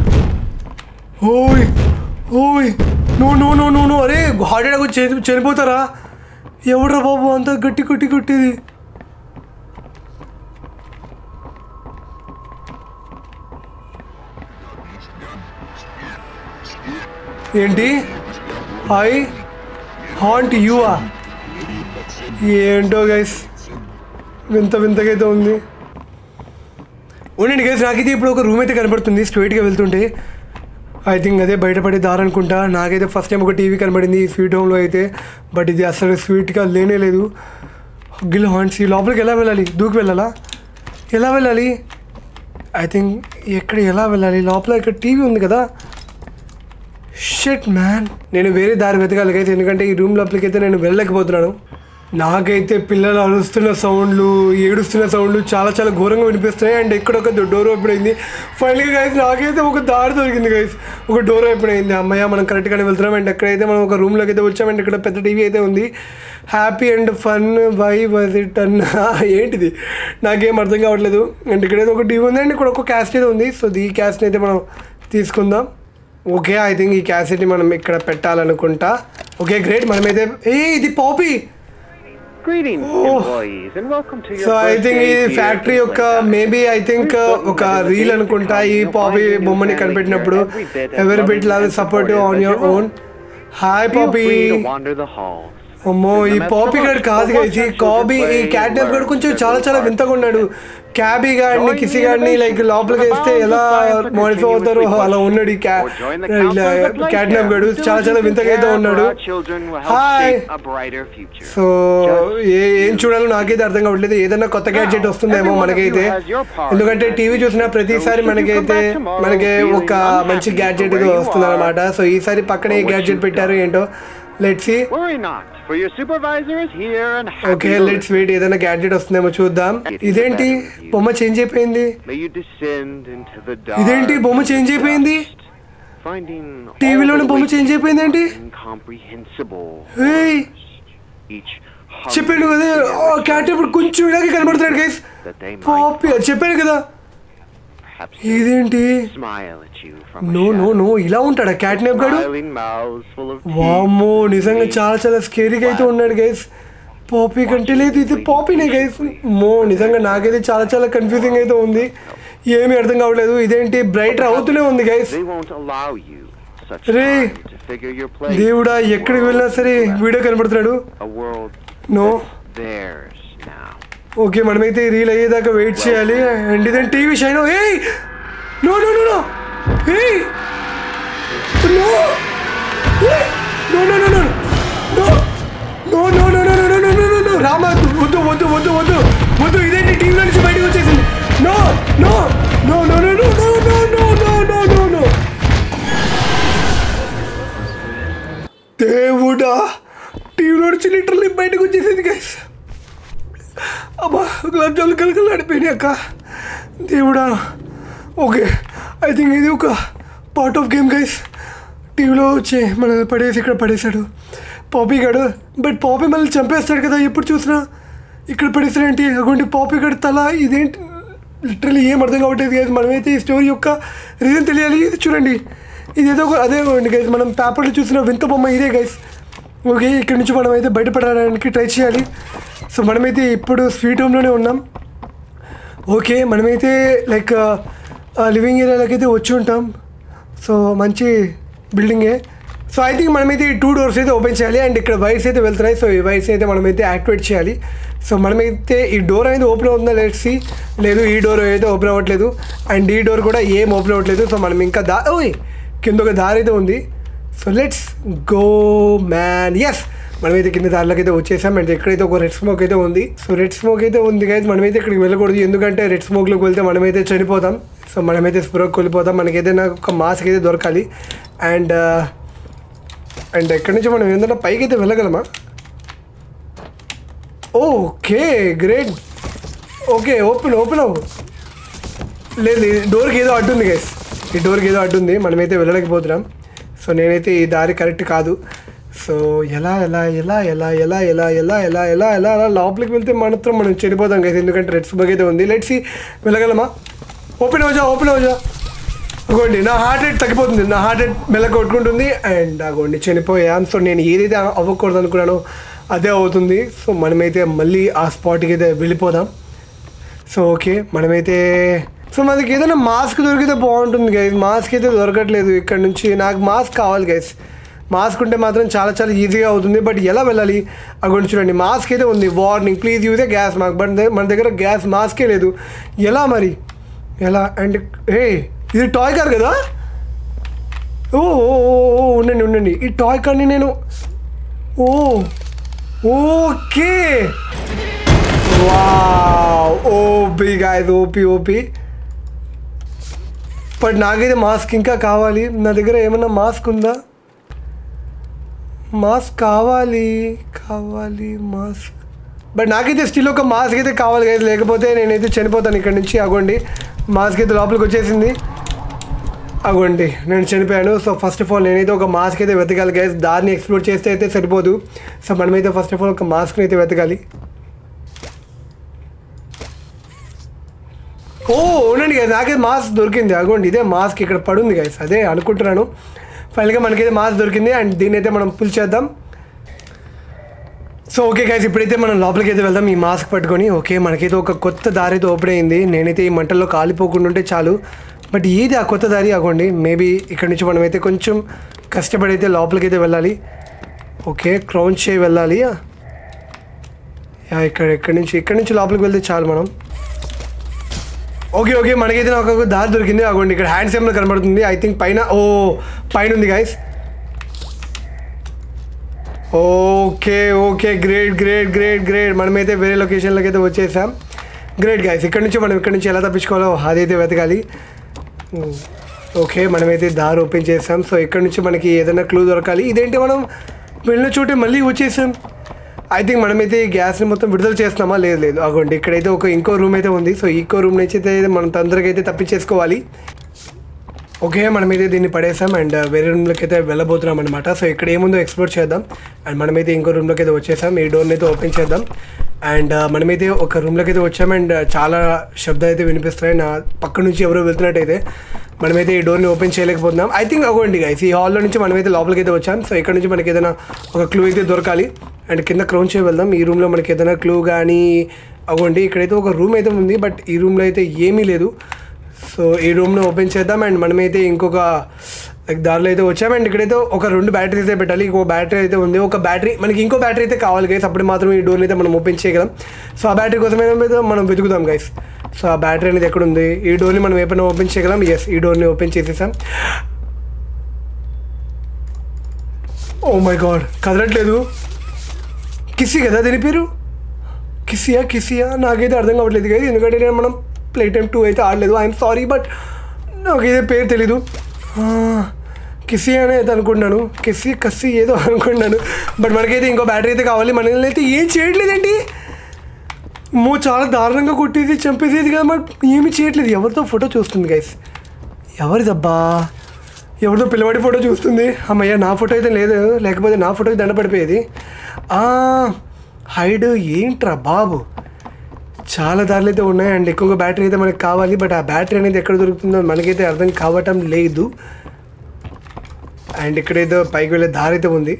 ఓయ్ ఓయ్ no no no no no అరే హార్ట్ అటాక్ వచ్చి చని- చనిపోతారా ఎవడ్రా బాబు అంత గట్టి కొట్టి కొట్టేది ఏంటి ఐ హాంట్ యూఆ ఏంటో గైస్ వింత వింతగైతే ఉంది ఉండండి గైస్ నాకైతే ఇప్పుడు ఒక రూమ్ అయితే కనబడుతుంది స్ట్రైట్గా వెళ్తుంటే ఐ థింక్ అదే బయటపడే దారి అనుకుంటా నాకైతే ఫస్ట్ టైం ఒక టీవీ కనబడింది ఈ స్వీట్ హోమ్లో అయితే బట్ ఇది అసలు స్వీట్గా లేనే లేదు గిల్ హాంట్స్ ఈ లోపలికి ఎలా వెళ్ళాలి దూకి వెళ్ళాలా ఎలా వెళ్ళాలి ఐ థింక్ ఎక్కడ ఎలా వెళ్ళాలి లోపల ఇక్కడ టీవీ ఉంది కదా షెట్ మ్యాన్ నేను వేరే దారి వెతకాలి అయితే ఎందుకంటే ఈ రూమ్ లోపలికి అయితే నేను వెళ్ళలేకపోతున్నాను నాకైతే పిల్లలు అరుస్తున్న సౌండ్లు ఏడుస్తున్న సౌండ్లు చాలా చాలా ఘోరంగా వినిపిస్తున్నాయి అండ్ ఇక్కడ ఒక డోర్ ఓపెన్ అయింది ఫైనల్గా గైస్ నాకైతే ఒక దారి దొరికింది గైస్ ఒక డోర్ ఓపెన్ అయింది అమ్మయ్య మనం కరెక్ట్గానే వెళ్తున్నాం అండ్ ఎక్కడైతే మనం ఒక రూమ్లోకి అయితే వచ్చాం అండ్ ఇక్కడ పెద్ద టీవీ అయితే ఉంది happy and fun why was it అన్న ఏంటిది నాకేం అర్థం కావట్లేదు అండ్ ఇక్కడైతే ఒక టీవీ ఉంది అండ్ ఇక్కడ ఒక క్యాస్ట్ అయితే ఉంది సో ఈ క్యాస్ట్ని అయితే మనం తీసుకుందాం ఓకే ఐ థింక్ ఈ క్యాసెట్ని మనం ఇక్కడ పెట్టాలనుకుంటా ఓకే గ్రేట్ మనమైతే ఏ ఇది Poppy Greetings, Oh. employees, and welcome to your so I first think day ఈ here ఫ్యాక్టరీ at యొక్క Disneyland. మేబీ ఐ థింక్ ఒక రీల్ అనుకుంటా ఈ పాపీ బొమ్మని కనిపెట్టినప్పుడు ఎవరి బిట్ లాగా support on your own hi Feel Poppy free to wander the halls. అమ్మో ఈ పాపీ గడు కాదు కదా ఈ కాబీ ఈ క్యాట్ నెప్ గడు కొంచెం చాలా చాలా వింతగా ఉన్నాడు క్యాబీ గాడిని కిసి గాడిని లైక్ లోపలికి వేస్తే ఎలా మోడిఫై అవుతారో అలా ఉన్నాడు ఈ క్యా Or join the ఇలా council of the cat nap గడు playground. చాలా చాలా వింతగా అయితే Care for ఉన్నాడు our children will help hi shape a brighter future. So ఏ ఏం చూడాలో నాకైతే అర్థం కావట్లేదు ఏదైనా కొత్త గ్యాడ్జెట్ వస్తుందేమో మనకైతే ఎందుకంటే టీవీ చూసిన ప్రతిసారి మనకైతే మనకి ఒక మంచి గ్యాడ్జెట్ ఏదో వస్తుంది అనమాట సో ఈసారి పక్కనే ఏ గ్యాడ్జెట్ పెట్టారు ఏంటో let's see Worry not, for your supervisor is here and happy okay to let's wait ఏదైనా గ్యాడ్జెట్ వస్తుందేమో చూద్దాం ఇదేంటి బొమ్మ చేంజ్ అయిపోయింది May you descend into the dark. ఇదేంటి బొమ్మ చేంజ్ అయిపోయింది Finding టీవీలోని బొమ్మ చేంజ్ అయిపోయింది ఏంటి incomprehensible. ఏయ్ Each చెప్పాను కదా క్యాట్ ఇప్పుడు కొంచెం ఇలాగే కనబడుతున్నాడు గైస్ that they might పాపి చెప్పాను కదా perhaps ఇదేంటి smile at you from a no no shadow. No ఇలా ఉంటాడా క్యాట్ నేప్ గాడు Smiling mouths full of వామ్మో నిజంగా చాలా చాలా స్కేరీగా అయితే ఉన్నాడు గైస్ పాపీ కంటే లేదు ఇది పాపీనే గైస్ మో నిజంగా నాకైతే చాలా చాలా కన్ఫ్యూజింగ్ అయితే ఉంది ఏమీ అర్థం కావట్లేదు ఇదేంటి బ్రైటర్ అవుతూనే ఉంది guys They won't allow you such Ray. time to figure your place. దేవుడా ఎక్కడికి వెళ్ళినా సరే వీడియో కనబడుతున్నాడు A world no theirs now. Okay మనమైతే రీల్ అయ్యేదాకా వెయిట్ చేయాలి అండ్ ఇదేం టీవీ షైన్ ఏయ్ నో నో నో నో ఏయ్ no no no no no no no no no no no no no no no Rama వద్దు వద్దు వద్దు వద్దు వద్దు ఇదేంటి టీవీలో నుంచి బయటకు వచ్చేసింది no no no no no no no no no no no no no దేవుడా టీవీలో నుంచి లిటరల్లీ బయటకు వచ్చేసింది గైస్ అబ్బా గులాబ్ జాములు కలకలు ఆడిపోయినాయి అక్క దేవుడా ఓకే ఐ థింక్ ఇది ఒక పార్ట్ ఆఫ్ గేమ్ గైస్ టీవీలో వచ్చి మనల్ని పడేసి ఇక్కడ పడేశాడు పాపీ గడు బట్ పాపీ మనల్ని చంపేస్తాడు కదా ఎప్పుడు చూసినా ఇక్కడ పడేసాడేంటి అటువంటి పాపీ గడు తల ఇదేంటి లిటరల్లీ ఏం అర్థం కావట్లేదు గైస్ మనమైతే ఈ స్టోరీ యొక్క రీజన్ తెలియాలి ఇది చూడండి ఇది ఏదో ఒక అదే గైస్ మనం పేపర్లో చూసిన వింత బొమ్మ ఇదే గైస్ ఓకే ఇక్కడ నుంచి మనం అయితే బయటపడడానికి ట్రై చేయాలి సో మనమైతే ఇప్పుడు స్వీట్ హోమ్లోనే ఉన్నాం ఓకే మనమైతే లైక్ లివింగ్ ఏరియాలోకి అయితే వచ్చి ఉంటాం సో మంచి బిల్డింగే సో ఐ థింక్ మనమైతే ఈ టూ డోర్స్ అయితే ఓపెన్ చేయాలి అండ్ ఇక్కడ వైర్స్ అయితే వెళ్తున్నాయి సో ఈ వైర్స్ అయితే మనమైతే యాక్టివేట్ చేయాలి సో మనమైతే ఈ డోర్ అనేది ఓపెన్ అవుతుందా లెట్సి లేదు ఈ డోర్ అయితే ఓపెన్ అవ్వట్లేదు అండ్ ఈ డోర్ కూడా ఏం ఓపెన్ అవ్వట్లేదు సో మనం ఇంకా దా ఓయ్ కింద ఒక దారి అయితే ఉంది so let's go man yes మనమైతే కింద దారిలోకి అయితే వచ్చేసాం అండ్ ఎక్కడైతే ఒక రెడ్ స్మోక్ అయితే ఉంది సో రెడ్ స్మోక్ అయితే ఉంది గైజ్ మనమైతే ఇక్కడికి వెళ్ళకూడదు ఎందుకంటే రెడ్ స్మోక్లోకి వెళ్తే మనమైతే చనిపోతాం సో మనమైతే స్ప్రోకి కోల్పోతాం మనకైతే నాకు ఒక మాస్క్ అయితే దొరకాలి అండ్ అండ్ ఎక్కడి నుంచి మనం ఏంటంటే పైకి అయితే వెళ్ళగలమా okay great okay open open అవ్వు లేదు ఈ డోర్కి ఏదో అడ్డుంది గైస్ ఈ డోర్కి ఏదో అడ్డుంది మనమైతే వెళ్ళలేకపోతున్నాం సో నేనైతే ఈ దారి కరెక్ట్ కాదు సో ఎలా ఎలా ఎలా ఎలా ఎలా ఎలా ఎలా ఎలా ఎలా ఎలా అలా లోపలికి వెళ్తే మాత్రం మనం చనిపోతాం గైస్ ఎందుకంటే రెడ్ స్మోక్ అయితే ఉంది లెట్సి వెళ్ళగలమా ఓపెన్ అవజా ఓపెన్ అవజా అగోండి నా హార్ట్ రేట్ తగ్గిపోతుంది నా హార్ట్ రేట్ మెల్ల కొట్టుకుంటుంది అండ్ అగోండి చనిపోయాం సో నేను ఏదైతే అవ్వకూడదు అనుకున్నానో అదే అవుతుంది సో మనమైతే మళ్ళీ ఆ స్పాట్కి అయితే వెళ్ళిపోదాం సో ఓకే మనమైతే సో మనకి ఏదైనా మాస్క్ దొరికితే బాగుంటుంది గైస్ మాస్క్ అయితే దొరకట్లేదు ఇక్కడ నుంచి నాకు మాస్క్ కావాలి గైస్ మాస్క్ ఉంటే మాత్రం చాలా చాలా ఈజీగా అవుతుంది బట్ ఎలా వెళ్ళాలి అక్కడ చూడండి మాస్క్ అయితే ఉంది warning please use a gas mask but మన దగ్గర గ్యాస్ మాస్కే లేదు ఎలా మరి ఎలా అండ్ ఏ ఇది టాయ్ కార్ కదా ఓ ఓ, ఓ, ఓ, ఉండండి ఉండండి ఈ టాయ్ కార్ని నేను ఓ okay wow OP guys OP OP but నాకైతే మాస్క్ ఇంకా కావాలి నా దగ్గర ఏమన్నా మాస్క్ ఉందా మాస్క్ కావాలి కావాలి మాస్క్ బట్ నాకైతే స్టిల్ ఒక మాస్క్ అయితే కావాలి కదా లేకపోతే నేనైతే చనిపోతాను ఇక్కడ నుంచి అగోండి మాస్క్ అయితే లోపలికి వచ్చేసింది అగోండి నేను చనిపోయాను సో ఫస్ట్ ఆఫ్ ఆల్ నేనైతే ఒక మాస్క్ అయితే వెతకాలి గైస్ దాన్ని ఎక్స్ప్లోర్ చేస్తే అయితే సరిపోదు సో మనమైతే ఫస్ట్ ఆఫ్ ఆల్ ఒక మాస్క్ని అయితే వెతకాలి ఓ ఉండండి గైస్ నాకైతే మాస్క్ దొరికింది అగోండి ఇదే మాస్క్ ఇక్కడ పడుంది గైస్ అదే అనుకుంటున్నాను ఫైనల్గా మనకైతే మాస్క్ దొరికింది అండ్ దీన్ని అయితే మనం పుల్ చేద్దాం సో ఓకే గైస్ ఇప్పుడైతే మనం లోపలికి అయితే వెళ్దాం ఈ మాస్క్ పట్టుకొని ఓకే మనకైతే ఒక కొత్త దారి అయితే ఓపెన్ అయింది నేనైతే ఈ మంటల్లో కాలిపోకుండా ఉంటే చాలు బట్ ఏది ఆ కొత్త దారి ఆగోండి మేబీ ఇక్కడ నుంచి మనమైతే కొంచెం కష్టపడి అయితే లోపలికి అయితే వెళ్ళాలి ఓకే క్రౌన్ చేయి వెళ్ళాలి యా ఇక్కడ ఇక్కడ నుంచి ఇక్కడ నుంచి లోపలికి వెళ్తే చాలు మనం ఓకే ఓకే మనకైతే నాకు ఒక దారి దొరికింది అగోండి ఇక్కడ హ్యాండ్ సెమ్లో కనబడుతుంది ఐ థింక్ పైన ఓ పైన ఉంది guys okay okay great great great great మనమైతే వేరే లొకేషన్లోకి అయితే వచ్చేసాం గ్రేట్ గాయస్ ఇక్కడ నుంచి మనం ఇక్కడ నుంచి ఎలా తప్పించుకోవాలో అదైతే వెతకాలి ఉమ్, ఓకే మనమైతే దారి ఓపెన్ చేసాం సో ఇక్కడ నుంచి మనకి ఏదైనా క్లూ దొరకాలి ఇదేంటి మనం వెళ్ళిన చోటే మళ్ళీ వచ్చేసాం ఐ థింక్ మనమైతే ఈ గ్యాస్ని మొత్తం విడుదల చేస్తున్నామా లేదు లేదు అగోండి ఇక్కడైతే ఒక ఇంకో రూమ్ అయితే ఉంది సో ఇంకో రూమ్ నుంచి అయితే మనం తొందరగా అయితే తప్పించేసుకోవాలి ఓకే మనమైతే దీన్ని పడేసాం అండ్ వేరే రూమ్లోకి అయితే వెళ్ళబోతున్నాం అనమాట సో ఇక్కడ ఏముందో ఎక్స్ప్లోర్ చేద్దాం అండ్ మనమైతే ఇంకో రూమ్లోకి అయితే వచ్చేసాం ఈ డోర్ని అయితే ఓపెన్ చేద్దాం అండ్ మనమైతే ఒక రూమ్లోకి అయితే వచ్చాం అండ్ చాలా శబ్దాలు అయితే వినిపిస్తున్నాయి నా పక్క నుంచి ఎవరో వెళ్తున్నట్టయితే మనమైతే ఈ డోర్ని ఓపెన్ చేయలేకపోతున్నాం ఐ థింక్ అవ్వండి గైస్ ఈ హాల్లో నుంచి మనమైతే లోపలికి అయితే వచ్చాం సో ఇక్కడ నుంచి మనకి ఏదైనా ఒక క్లూ అయితే దొరకాలి అండ్ కింద క్రౌన్ చేయ వెళ్దాం ఈ రూమ్లో మనకి ఏదైనా క్లూ కానీ అవ్వండి ఇక్కడైతే ఒక రూమ్ అయితే ఉంది బట్ ఈ రూమ్లో అయితే ఏమీ లేదు సో ఈ రూమ్ను ఓపెన్ చేద్దాం అండ్ మనమైతే ఇంకొక లైక్ దారిలో అయితే వచ్చాం అండ్ ఇక్కడైతే ఒక రెండు బ్యాటరీస్ అయితే పెట్టాలి ఇంకో బ్యాటరీ అయితే ఉంది ఒక బ్యాటరీ మనకి ఇంకో బ్యాటరీ అయితే కావాలి గైస్ అప్పుడు మాత్రం ఈ డోర్ని అయితే మనం ఓపెన్ చేయగలం సో ఆ బ్యాటరీ కోసమే మనం వెతుకుదాం గైస్ సో ఆ బ్యాటరీ అనేది ఎక్కడ ఉంది ఈ డోర్ని మనం ఎప్పుడైనా ఓపెన్ చేయగలం ఎస్ ఈ డోర్ని ఓపెన్ చేసేసాం ఓ మై గాడ్ కదలట్లేదు కిస్సీ కదా దీని పేరు కిసియా కిసియా నాకైతే అర్థం కావట్లేదు కదా ఎందుకంటే నేను మనం ప్లే టైం టూ అయితే ఆడలేదు ఐఎమ్ సారీ బట్ నాకైతే పేరు తెలీదు ఆ, కిసి అనే అయితే అనుకుంటున్నాను కిసి కసి ఏదో అనుకుంటున్నాను బట్ మనకైతే ఇంకో బ్యాటరీ అయితే కావాలి మనల్ని అయితే ఏం చేయట్లేదండి మో చాలా దారుణంగా కొట్టేది చంపేసేది కదా బట్ ఏమి చేయట్లేదు ఎవరితో ఫోటో చూస్తుంది గైస్ ఎవరిదబ్బా ఎవరితో పిల్లవాడి ఫోటో చూస్తుంది అమ్మయ్య నా ఫోటో అయితే లేదు లేకపోతే నా ఫోటోకి దండ పడిపోయేది ఆ, హైడ్ ఏంట్రా బాబు చాలా దారులు అయితే ఉన్నాయి అండ్ ఎక్కువగా బ్యాటరీ అయితే మనకి కావాలి బట్ ఆ బ్యాటరీ అనేది ఎక్కడ దొరుకుతుందో మనకైతే అర్థం కావటం లేదు అండ్ ఇక్కడేదో పైకి వెళ్ళే దారి అయితే ఉంది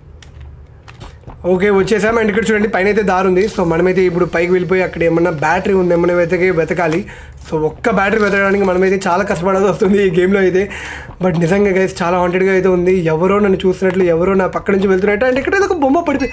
ఓకే వచ్చేసాం అండ్ ఇక్కడ చూడండి పైన అయితే దారి ఉంది సో మనమైతే ఇప్పుడు పైకి వెళ్ళిపోయి అక్కడ ఏమన్నా బ్యాటరీ ఉంది ఏమన్నా వెతకి వెతకాలి సో ఒక్క బ్యాటరీ వెతకడానికి మనమైతే చాలా కష్టపడాల్సి వస్తుంది ఈ గేమ్లో అయితే బట్ నిజంగా గైస్ చాలా వాంటెడ్గా అయితే ఉంది ఎవరో నన్ను చూసినట్లు ఎవరో నా పక్క నుంచి వెళ్తున్నట్టు అండ్ ఇక్కడ ఒక బొమ్మ పడిపోయి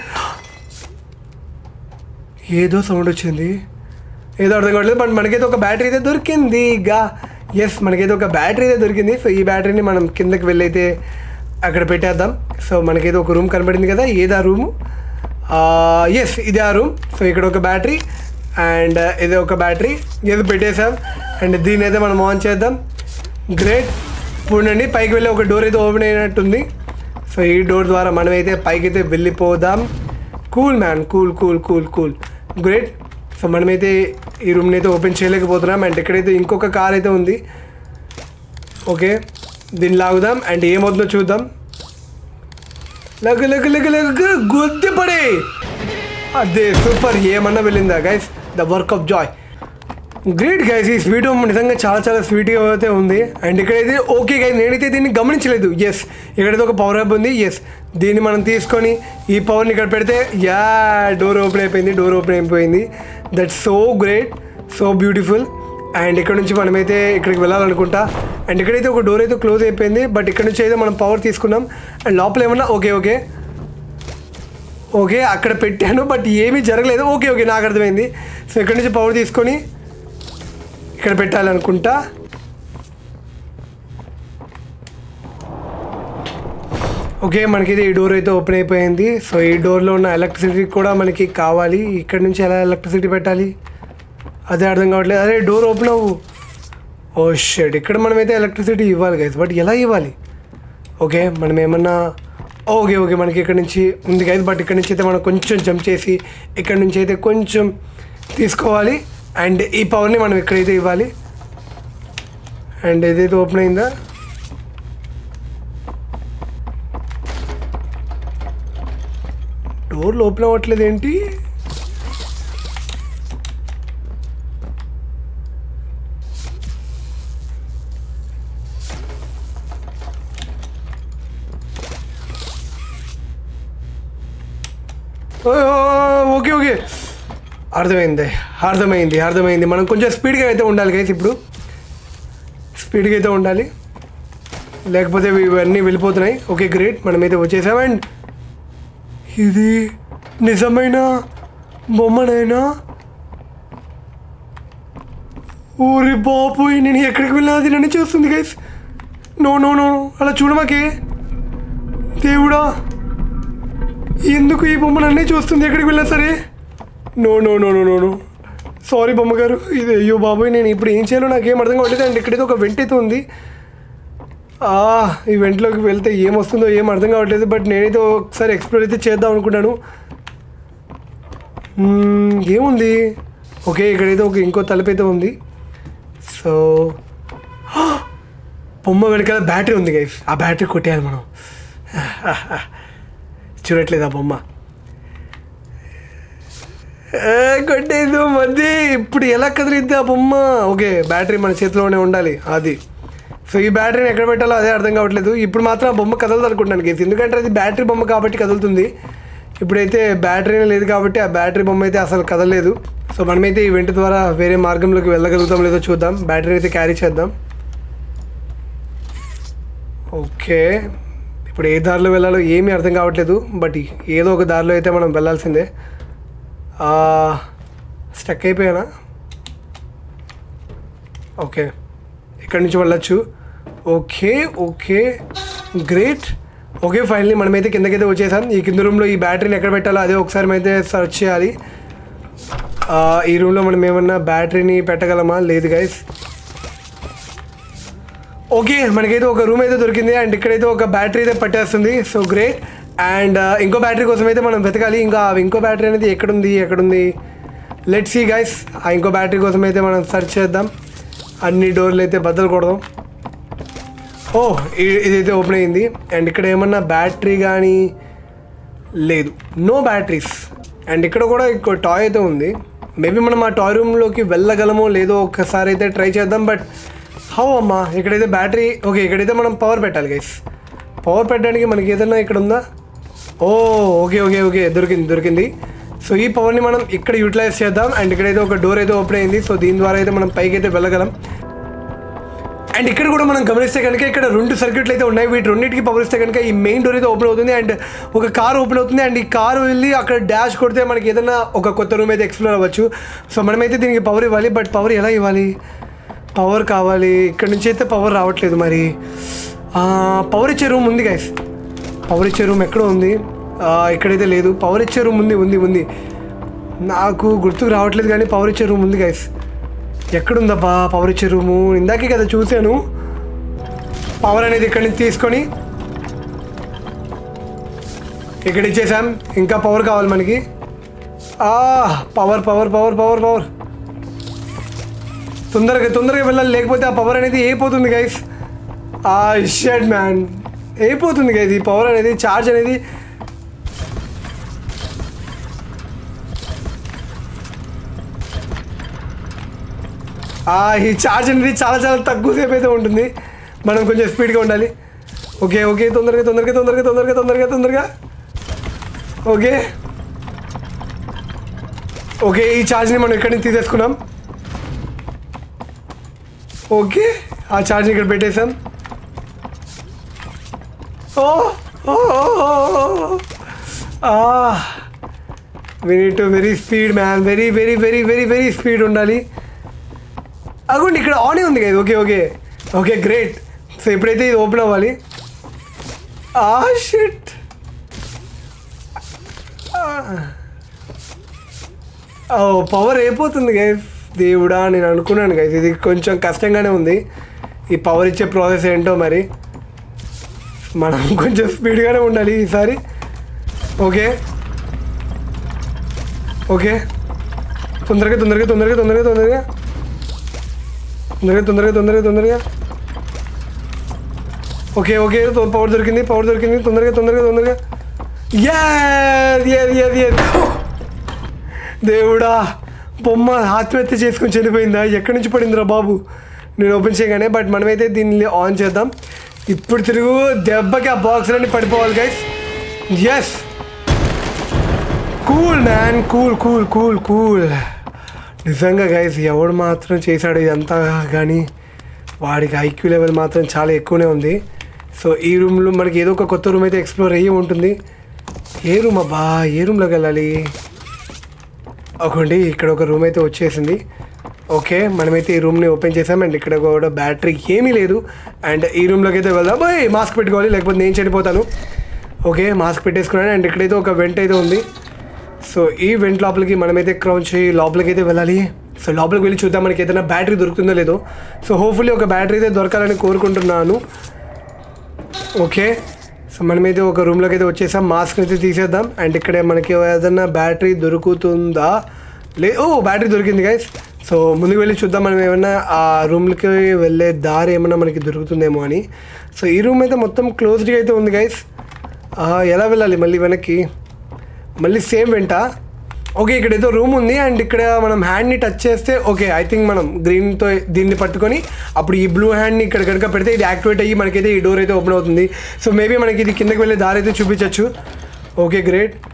ఏదో సౌండ్ వచ్చింది ఏదో అర్థం కావట్లేదు బట్ మనకైతే ఒక బ్యాటరీ అయితే దొరికింది గా ఎస్ మనకైతే ఒక బ్యాటరీ అయితే దొరికింది సో ఈ బ్యాటరీని మనం కిందకి వెళ్ళైతే అక్కడ పెట్టేద్దాం సో మనకైతే ఒక రూమ్ కనబడింది కదా ఏది ఆ రూము ఎస్ ఇది ఆ రూమ్ సో ఇక్కడ ఒక బ్యాటరీ అండ్ ఇది ఒక బ్యాటరీ ఏదో పెట్టేసాం అండ్ దీని అయితే మనం ఆన్ చేద్దాం గ్రేట్ చూడండి పైకి వెళ్ళి ఒక డోర్ అయితే ఓపెన్ అయినట్టుంది సో ఈ డోర్ ద్వారా మనమైతే పైకి అయితే వెళ్ళిపోదాం cool man cool cool cool cool great so మనమైతే ఈ రూమ్ని అయితే ఓపెన్ చేయలేకపోతున్నాం అండ్ ఇక్కడైతే ఇంకొక కార్ అయితే ఉంది ఓకే దీన్ని లాగుదాం అండ్ ఏమవుతుందో చూద్దాం లగ్ లగ్ లగ్ లగ్ గుద్ది పడే అదే సూపర్ ఏమన్నా వెళ్ళిందా guys the work of joy great guys ఈ స్వీట్ నిజంగా చాలా చాలా స్వీట్గా అయితే ఉంది అండ్ ఇక్కడైతే ఓకే గైస్ నేనైతే దీన్ని గమనించలేదు ఎస్ ఇక్కడైతే ఒక పవర్ అప్ ఉంది ఎస్ దీన్ని మనం తీసుకొని ఈ పవర్ని ఇక్కడ పెడితే యా డోర్ ఓపెన్ అయిపోయింది డోర్ ఓపెన్ అయిపోయింది that so great so beautiful and ఇక్కడ నుంచి మనమైతే ఇక్కడికి వెళ్ళాలనుకుంటా అండ్ ఇక్కడైతే ఒక డోర్ అయితే క్లోజ్ అయిపోయింది బట్ ఇక్కడ నుంచి అయితే మనం పవర్ తీసుకున్నాం అండ్ లోపల ఏమన్నా ఓకే ఓకే ఓకే అక్కడ పెట్టాను బట్ ఏమీ జరగలేదు ఓకే ఓకే నాకు అర్థమైంది సో ఇక్కడ నుంచి పవర్ తీసుకొని ఇక్కడ పెట్టాలనుకుంటా ఓకే మనకి ఈ డోర్ అయితే ఓపెన్ అయిపోయింది సో ఈ డోర్లో ఉన్న ఎలక్ట్రిసిటీ కూడా మనకి కావాలి ఇక్కడ నుంచి ఎలా ఎలక్ట్రిసిటీ పెట్టాలి అదే అర్థం కావట్లేదు అదే డోర్ ఓపెన్ అవ్వు ఓ షెడ్ ఇక్కడ మనమైతే ఎలక్ట్రిసిటీ ఇవ్వాలి గైస్ బట్ ఎలా ఇవ్వాలి ఓకే మనం ఏమన్నా ఓకే ఓకే మనకి ఇక్కడ నుంచి ఉంది గైస్ బట్ ఇక్కడ నుంచి అయితే మనం కొంచెం జంప్ చేసి ఇక్కడ నుంచి అయితే కొంచెం తీసుకోవాలి అండ్ ఈ పవర్ని మనం ఎక్కడైతే ఇవ్వాలి అండ్ ఏదైతే ఓపెన్ అయిందా డోర్లు ఓపెన్ అవ్వట్లేదు ఏంటి ఓ, ఓ, ఓ, ఓకే ఓకే అర్థమైంది అర్థమైంది అర్థమైంది మనం కొంచెం స్పీడ్గా అయితే ఉండాలి గైస్ ఇప్పుడు స్పీడ్గా అయితే ఉండాలి లేకపోతే ఇవి- ఇవన్నీ వెళ్ళిపోతున్నాయి ఓకే గ్రేట్ మనమైతే వచ్చేసాం అండ్ ఇది నిజమైన బొమ్మనైనా ఊరి బాపోయ్ నేను ఎక్కడికి వెళ్ళినా అది నన్ను చూస్తుంది గైస్ నో నో నో అలా చూడమాకే దేవుడా ఎందుకు ఈ బొమ్మ నన్నే చూస్తుంది ఎక్కడికి వెళ్ళినా సరే no no no no no no sorry బొమ్మగారు ఇది అయ్యో బాబోయ్ నేను ఇప్పుడు ఏం చేయాలో నాకేం అర్థం కావట్లేదు అండ్ ఇక్కడైతే ఒక వెంట్ అయితే ఉంది ఆ, ఈ వెంట్లోకి వెళ్తే ఏం వస్తుందో ఏం అర్థం కావట్లేదు బట్ నేనైతే ఒకసారి ఎక్స్ప్లోర్ అయితే చేద్దాం అనుకున్నాను మ్మ్, ఏముంది ఓకే ఇక్కడైతే ఒక ఇంకో తలుపు అయితే ఉంది సో బొమ్మ వెనకాల బ్యాటరీ ఉంది గైస్ ఆ బ్యాటరీ కొట్టేయాలి మనం చూడట్లేదు ఆ బొమ్మ ఏ, కొట్టేదు మధ్య ఇప్పుడు ఎలా కదిలిద్ది ఆ బొమ్మ ఓకే బ్యాటరీ మన చేతిలోనే ఉండాలి అది సో ఈ బ్యాటరీని ఎక్కడ పెట్టాలో అదే అర్థం కావట్లేదు ఇప్పుడు మాత్రం ఆ బొమ్మ కదలదు అనుకుంటున్నాను గేసి ఎందుకంటే అది బ్యాటరీ బొమ్మ కాబట్టి కదులుతుంది ఇప్పుడైతే బ్యాటరీ లేదు కాబట్టి ఆ బ్యాటరీ బొమ్మ అయితే అసలు కదలలేదు సో మనమైతే ఈ వెంట ద్వారా వేరే మార్గంలోకి వెళ్ళగలుగుతాం లేదో చూద్దాం బ్యాటరీ అయితే క్యారీ చేద్దాం ఓకే ఇప్పుడు ఏ దారిలో వెళ్ళాలో ఏమీ అర్థం కావట్లేదు బట్ ఏదో ఒక దారిలో అయితే మనం వెళ్ళాల్సిందే స్టక్ అయిపోయానా ఓకే ఇక్కడి నుంచి వెళ్ళొచ్చు okay okay great okay finally మనమైతే కిందకైతే వచ్చేసాం ఈ కింద రూమ్లో ఈ బ్యాటరీని ఎక్కడ పెట్టాలో అదే ఒకసారి అయితే సెర్చ్ చేయాలి ఆ, ఈ రూమ్లో మనం ఏమన్నా బ్యాటరీని పెట్టగలమా లేదు గైస్ ఓకే మనకైతే ఒక రూమ్ అయితే దొరికింది అండ్ ఇక్కడైతే ఒక బ్యాటరీ అయితే పట్టేస్తుంది సో గ్రేట్ అండ్ ఇంకో బ్యాటరీ కోసం అయితే మనం వెతకాలి ఇంకా ఆ ఇంకో బ్యాటరీ అనేది ఎక్కడుంది ఎక్కడుంది లెట్ సీ గైస్ ఆ ఇంకో బ్యాటరీ కోసం అయితే మనం సెర్చ్ చేద్దాం అన్ని డోర్లు అయితే బద్దలు కొడదాం ఓ ఇ- ఇదైతే ఓపెన్ అయింది అండ్ ఇక్కడ ఏమన్నా బ్యాటరీ కానీ లేదు నో బ్యాటరీస్ అండ్ ఇక్కడ కూడా ఇంకో టాయ్ అయితే ఉంది మేబీ మనం ఆ టాయ్ రూమ్లోకి వెళ్ళగలమో లేదో ఒక్కసారి అయితే ట్రై చేద్దాం బట్ హౌ అమ్మా ఇక్కడైతే బ్యాటరీ ఓకే ఇక్కడైతే మనం పవర్ పెట్టాలి గైస్ పవర్ పెట్టడానికి మనకి ఏదైనా ఇక్కడ ఉందా ఓ ఓకే ఓకే ఓకే దొరికింది దొరికింది సో ఈ పవర్ని మనం ఇక్కడ యూటిలైజ్ చేద్దాం అండ్ ఇక్కడైతే ఒక డోర్ అయితే ఓపెన్ అయింది సో దీని ద్వారా అయితే మనం పైకి అయితే వెళ్ళగలం అండ్ ఇక్కడ కూడా మనం గమనిస్తే కనుక ఇక్కడ రెండు సర్క్యూట్లు అయితే ఉన్నాయి వీటి రెండింటికి పవర్ ఇస్తే కనుక ఈ మెయిన్ డోర్ అయితే ఓపెన్ అవుతుంది అండ్ ఒక కార్ ఓపెన్ అవుతుంది అండ్ ఈ కారు వెళ్ళి అక్కడ డాష్ కొడితే మనకి ఏదైనా ఒక కొత్త రూమ్ అయితే ఎక్స్ప్లోర్ అవ్వచ్చు సో మనమైతే దీనికి పవర్ ఇవ్వాలి బట్ పవర్ ఎలా ఇవ్వాలి పవర్ కావాలి ఇక్కడ నుంచి అయితే పవర్ రావట్లేదు మరి పవర్ ఇచ్చే రూమ్ ఉంది గైస్ పవర్ ఇచ్చే రూమ్ ఎక్కడో ఉంది ఆ, ఇక్కడైతే లేదు పవర్ ఇచ్చే రూమ్ ఉంది ఉంది ఉంది నాకు గుర్తుకు రావట్లేదు కానీ పవర్ ఇచ్చే రూమ్ ఉంది గైస్ ఎక్కడుందబ్బా పవర్ ఇచ్చే రూము ఇందాకే కదా చూశాను పవర్ అనేది ఇక్కడి నుంచి తీసుకొని ఇక్కడ ఇచ్చేసాం ఇంకా పవర్ కావాలి మనకి ఆ power power power power power తొందరగా తొందరగా వెళ్ళాలి లేకపోతే ఆ పవర్ అనేది అయిపోతుంది గైస్ ఆ షెడ్ మ్యాన్ అయిపోతుంది గైస్ ఈ పవర్ అనేది ఛార్జ్ అనేది ఆ, ఈ ఛార్జ్ అనేది చాలా చాలా తక్కువ సేపు అయితే ఉంటుంది మనం కొంచెం స్పీడ్గా ఉండాలి ఓకే ఓకే తొందరగా తొందరగా తొందరగా తొందరగా తొందరగా తొందరగా ఓకే ఓకే ఈ ఛార్జ్ని మనం ఇక్కడి నుంచి తీసేసుకున్నాం ఓకే ఆ ఛార్జ్ని ఇక్కడ పెట్టేసాం ఓ ఓ very to very speed man very very very very very speed ఉండాలి అగోండి ఇక్కడ ఆనే ఉంది కదా okay okay okay great so ఎప్పుడైతే ఇది ఓపెన్ అవ్వాలి ఆ షిట్ ఓ పవర్ అయిపోతుంది గైస్ దేవుడా నేను అనుకున్నాను గైస్ ఇది కొంచెం కష్టంగానే ఉంది ఈ పవర్ ఇచ్చే ప్రాసెస్ ఏంటో మరి మనం కొంచెం స్పీడ్గానే ఉండాలి ఈసారి ఓకే ఓకే తొందరగా తొందరగా తొందరగా తొందరగా తొందరగా తొందరగా తొందరగా తొందరగా తొందరగా ఓకే ఓకే పవర్ దొరికింది పవర్ దొరికింది తొందరగా తొందరగా తొందరగా Yes, yes, yes, yes. దేవుడా బొమ్మ ఆత్మహత్య చేసుకొని చనిపోయిందా ఎక్కడి నుంచి పడిందిరా బాబు నేను ఓపెన్ చేయగానే బట్ మనమైతే దీన్ని ఆన్ చేద్దాం ఇప్పుడు తిరుగు దెబ్బకి ఆ బాక్స్లన్నీ పడిపోవాలి guys yes cool man cool cool cool cool నిజంగా గైస్ ఎవడు మాత్రం చేశాడు ఇదంతా కానీ వాడికి ఐక్యూ లెవెల్ మాత్రం చాలా ఎక్కువనే ఉంది సో ఈ రూమ్లో మనకి ఏదో ఒక కొత్త రూమ్ అయితే ఎక్స్ప్లోర్ అయ్యి ఉంటుంది ఏ రూమ్ అబ్బా ఏ రూమ్లోకి వెళ్ళాలి ఒకండి ఇక్కడ ఒక రూమ్ అయితే వచ్చేసింది ఓకే మనమైతే ఈ రూమ్ని ఓపెన్ చేసాం అండ్ ఇక్కడ కూడా బ్యాటరీ ఏమీ లేదు అండ్ ఈ రూమ్లోకి అయితే వెళ్దాం ఓయ్ మాస్క్ పెట్టుకోవాలి లేకపోతే నేను చనిపోతాను ఓకే మాస్క్ పెట్టేసుకున్నాను అండ్ ఇక్కడైతే ఒక వెంట్ అయితే ఉంది సో ఈ వెంట్ లోపలికి మనమైతే క్రౌచ్ లోపలికి అయితే వెళ్ళాలి సో లోపలికి వెళ్ళి చూద్దాం మనకి ఏదైనా బ్యాటరీ దొరుకుతుందో లేదో సో హోప్ఫుల్లీ ఒక బ్యాటరీ అయితే దొరకాలని కోరుకుంటున్నాను ఓకే సో మనమైతే ఒక రూమ్లోకి అయితే వచ్చేసాం మాస్క్ అయితే తీసేద్దాం అండ్ ఇక్కడ మనకి ఏదైనా బ్యాటరీ దొరుకుతుందా లే ఓ బ్యాటరీ దొరికింది గైస్ సో ముందుకు వెళ్ళి చూద్దాం మనం ఏమన్నా ఆ రూమ్కి వెళ్ళే దారి ఏమన్నా మనకి దొరుకుతుందేమో అని సో ఈ రూమ్ అయితే మొత్తం క్లోజ్డ్గా అయితే ఉంది గైస్ ఎలా వెళ్ళాలి మళ్ళీ వెనక్కి మళ్ళీ సేమ్ వెంట ఓకే ఇక్కడ ఏదో రూమ్ ఉంది అండ్ ఇక్కడ మనం హ్యాండ్ని టచ్ చేస్తే ఓకే ఐ థింక్ మనం గ్రీన్తో దీన్ని పట్టుకొని అప్పుడు ఈ బ్లూ హ్యాండ్ని ఇక్కడ కనుక పెడితే ఇది యాక్టివేట్ అయ్యి మనకైతే ఈ డోర్ అయితే ఓపెన్ అవుతుంది సో మేబీ మనకి ఇది కిందకి వెళ్ళే దారి అయితే చూపించవచ్చు okay great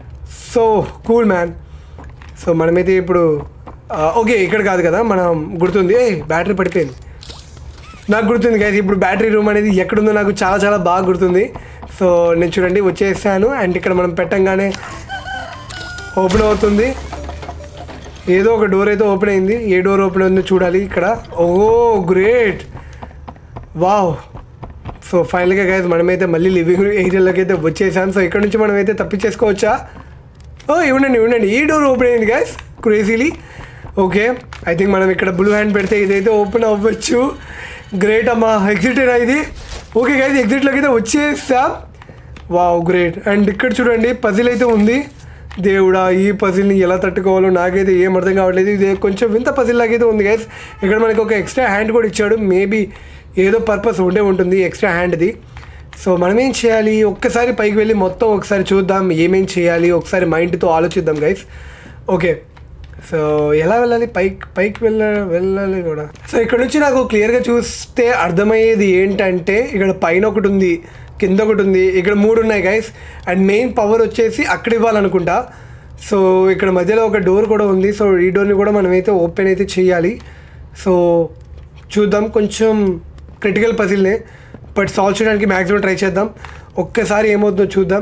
so cool man so మనమైతే ఇప్పుడు ఆ, ఓకే ఇక్కడ కాదు కదా మనం గుర్తుంది ఏ బ్యాటరీ పడిపోయింది నాకు గుర్తుంది గైస్ ఇప్పుడు బ్యాటరీ రూమ్ అనేది ఎక్కడుందో నాకు చాలా చాలా బాగా గుర్తుంది సో నేను చూడండి వచ్చేసాను అండ్ ఇక్కడ మనం పెట్టంగానే ఓపెన్ అవుతుంది ఏదో ఒక డోర్ అయితే ఓపెన్ అయింది ఏ డోర్ ఓపెన్ అయిందో చూడాలి ఇక్కడ ఓ గ్రేట్ వావ్ సో ఫైనల్గా గైస్ మనమైతే మళ్ళీ లివింగ్ ఏరియాలోకి అయితే వచ్చేసాం సో ఇక్కడ నుంచి మనమైతే తప్పించేసుకోవచ్చా ఓ ఇవ్వండి ఇవ్వండి ఈ డోర్ ఓపెన్ అయింది guys crazily okay I think మనం ఇక్కడ బ్లూ హ్యాండ్ పెడితే ఇదైతే ఓపెన్ అవ్వచ్చు గ్రేట్ అమ్మా ఎగ్జిట్ అయినా ఇది ఓకే గైస్ ఎగ్జిట్లోకి అయితే వచ్చేసాం వావ్ గ్రేట్ అండ్ ఇక్కడ చూడండి పజిల్ అయితే ఉంది దేవుడా ఈ పజిల్ని ఎలా తట్టుకోవాలో నాకైతే ఏం అర్థం కావట్లేదు ఇది కొంచెం వింత పజిల్ లాగైతే ఉంది గైస్ ఇక్కడ మనకి ఒక ఎక్స్ట్రా హ్యాండ్ కూడా ఇచ్చాడు మేబీ ఏదో పర్పస్ ఉండే ఉంటుంది ఎక్స్ట్రా హ్యాండ్ది సో మనం ఏం చేయాలి ఒక్కసారి పైకి వెళ్ళి మొత్తం ఒకసారి చూద్దాం ఏమేం చేయాలి ఒకసారి మైండ్తో ఆలోచిద్దాం గైస్ ఓకే సో ఎలా వెళ్ళాలి పైకి పైకి వెళ్ళ వెళ్ళాలి కూడా సో ఇక్కడ నుంచి నాకు క్లియర్గా చూస్తే అర్థమయ్యేది ఏంటంటే ఇక్కడ పైన ఒకటి ఉంది కింద ఒకటి ఉంది ఇక్కడ మూడు ఉన్నాయి గైస్ అండ్ మెయిన్ పవర్ వచ్చేసి అక్కడ ఇవ్వాలనుకుంటా సో ఇక్కడ మధ్యలో ఒక డోర్ కూడా ఉంది సో ఈ డోర్ని కూడా మనమైతే ఓపెన్ అయితే చేయాలి సో చూద్దాం కొంచెం క్రిటికల్ పజిల్నే బట్ సాల్వ్ చేయడానికి మ్యాక్సిమం ట్రై చేద్దాం ఒక్కసారి ఏమవుతుందో చూద్దాం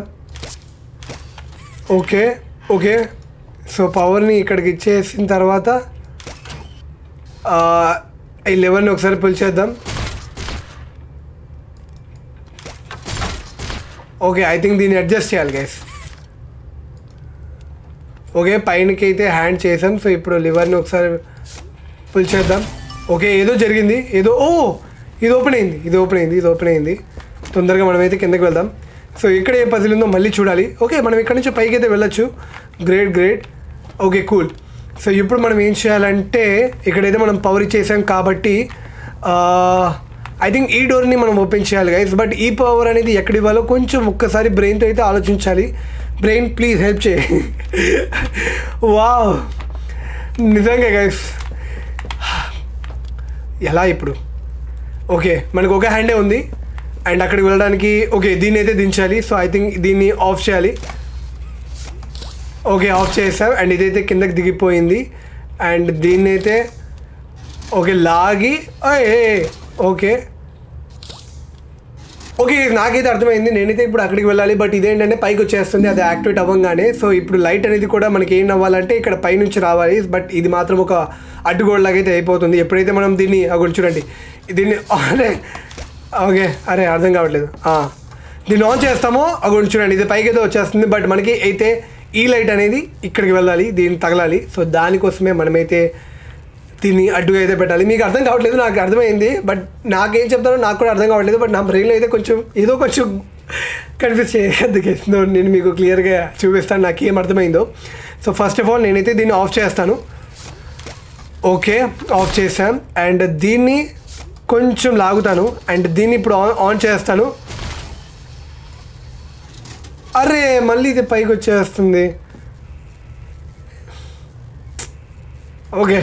ఓకే ఓకే సో పవర్ని ఇక్కడికి ఇచ్చేసిన తర్వాత ఆ, ఈ లెవెన్ని ఒకసారి పిలిచేద్దాం ఓకే ఐ థింక్ దీన్ని అడ్జస్ట్ చేయాలి గైస్ ఓకే పైనకి అయితే హ్యాండ్ చేసాం సో ఇప్పుడు లివర్ని ఒకసారి పుల్ చేద్దాం ఓకే ఏదో జరిగింది ఏదో ఓ ఇది ఓపెన్ అయింది ఇది ఓపెన్ అయింది ఇది ఓపెన్ అయింది తొందరగా మనమైతే కిందకి వెళ్దాం సో ఇక్కడ ఏ పజిల్ ఉందో మళ్ళీ చూడాలి ఓకే మనం ఇక్కడ నుంచి పైకి అయితే వెళ్ళొచ్చు great great okay cool so ఇప్పుడు మనం ఏం చేయాలంటే ఇక్కడైతే మనం పవర్ ఇచ్చేసాం కాబట్టి ఐ థింక్ ఈ డోర్ని మనం ఓపెన్ చేయాలి గైస్ బట్ ఈ పవర్ అనేది ఎక్కడ ఇవ్వాలో కొంచెం ఒక్కసారి బ్రెయిన్తో అయితే ఆలోచించాలి బ్రెయిన్ ప్లీజ్ హెల్ప్ చేయి వావ్ నిజంగా గైస్ ఎలా ఇప్పుడు ఓకే మనకు ఒక హ్యాండే ఉంది అండ్ అక్కడికి వెళ్ళడానికి ఓకే దీన్ని అయితే దించాలి సో ఐ థింక్ దీన్ని ఆఫ్ చేయాలి ఓకే ఆఫ్ చేసాం అండ్ ఇదైతే కిందకి దిగిపోయింది అండ్ దీన్ని అయితే ఓకే లాగి ఏ ఓకే ఓకే నాకైతే అర్థమైంది నేనైతే ఇప్పుడు అక్కడికి వెళ్ళాలి బట్ ఇదేంటంటే పైకి వచ్చేస్తుంది అది యాక్టివేట్ అవ్వగానే సో ఇప్పుడు లైట్ అనేది కూడా మనకి ఏం అవ్వాలంటే ఇక్కడ పైనుంచి రావాలి బట్ ఇది మాత్రం ఒక అడ్డుగోడలాగా అయితే అయిపోతుంది ఎప్పుడైతే మనం దీన్ని అక్కడ చూడండి దీన్ని అరే ఓకే అరే అర్థం కావట్లేదు ఆ. దీన్ని ఆన్ చేస్తామో అక్కడ చూడండి ఇది పైకి అయితే వచ్చేస్తుంది బట్ మనకి అయితే ఈ లైట్ అనేది ఇక్కడికి వెళ్ళాలి దీన్ని తగలాలి సో దానికోసమే మనమైతే దీన్ని అడ్డుగా అయితే పెట్టాలి మీకు అర్థం కావట్లేదు నాకు అర్థమైంది బట్ నాకేం చెప్తానో నాకు కూడా అర్థం కావట్లేదు బట్ నా బ్రెయిన్లో అయితే కొంచెం ఏదో కొంచెం కన్ఫ్యూజ్ చేయద్దు నేను మీకు క్లియర్గా చూపిస్తాను నాకు ఏం అర్థమైందో సో ఫస్ట్ ఆఫ్ ఆల్ నేనైతే దీన్ని ఆఫ్ చేస్తాను ఓకే ఆఫ్ చేశాం అండ్ దీన్ని కొంచెం లాగుతాను అండ్ దీన్ని ఇప్పుడు ఆన్ ఆన్ చేస్తాను అరే మళ్ళీ ఇది పైకి వచ్చేస్తుంది ఓకే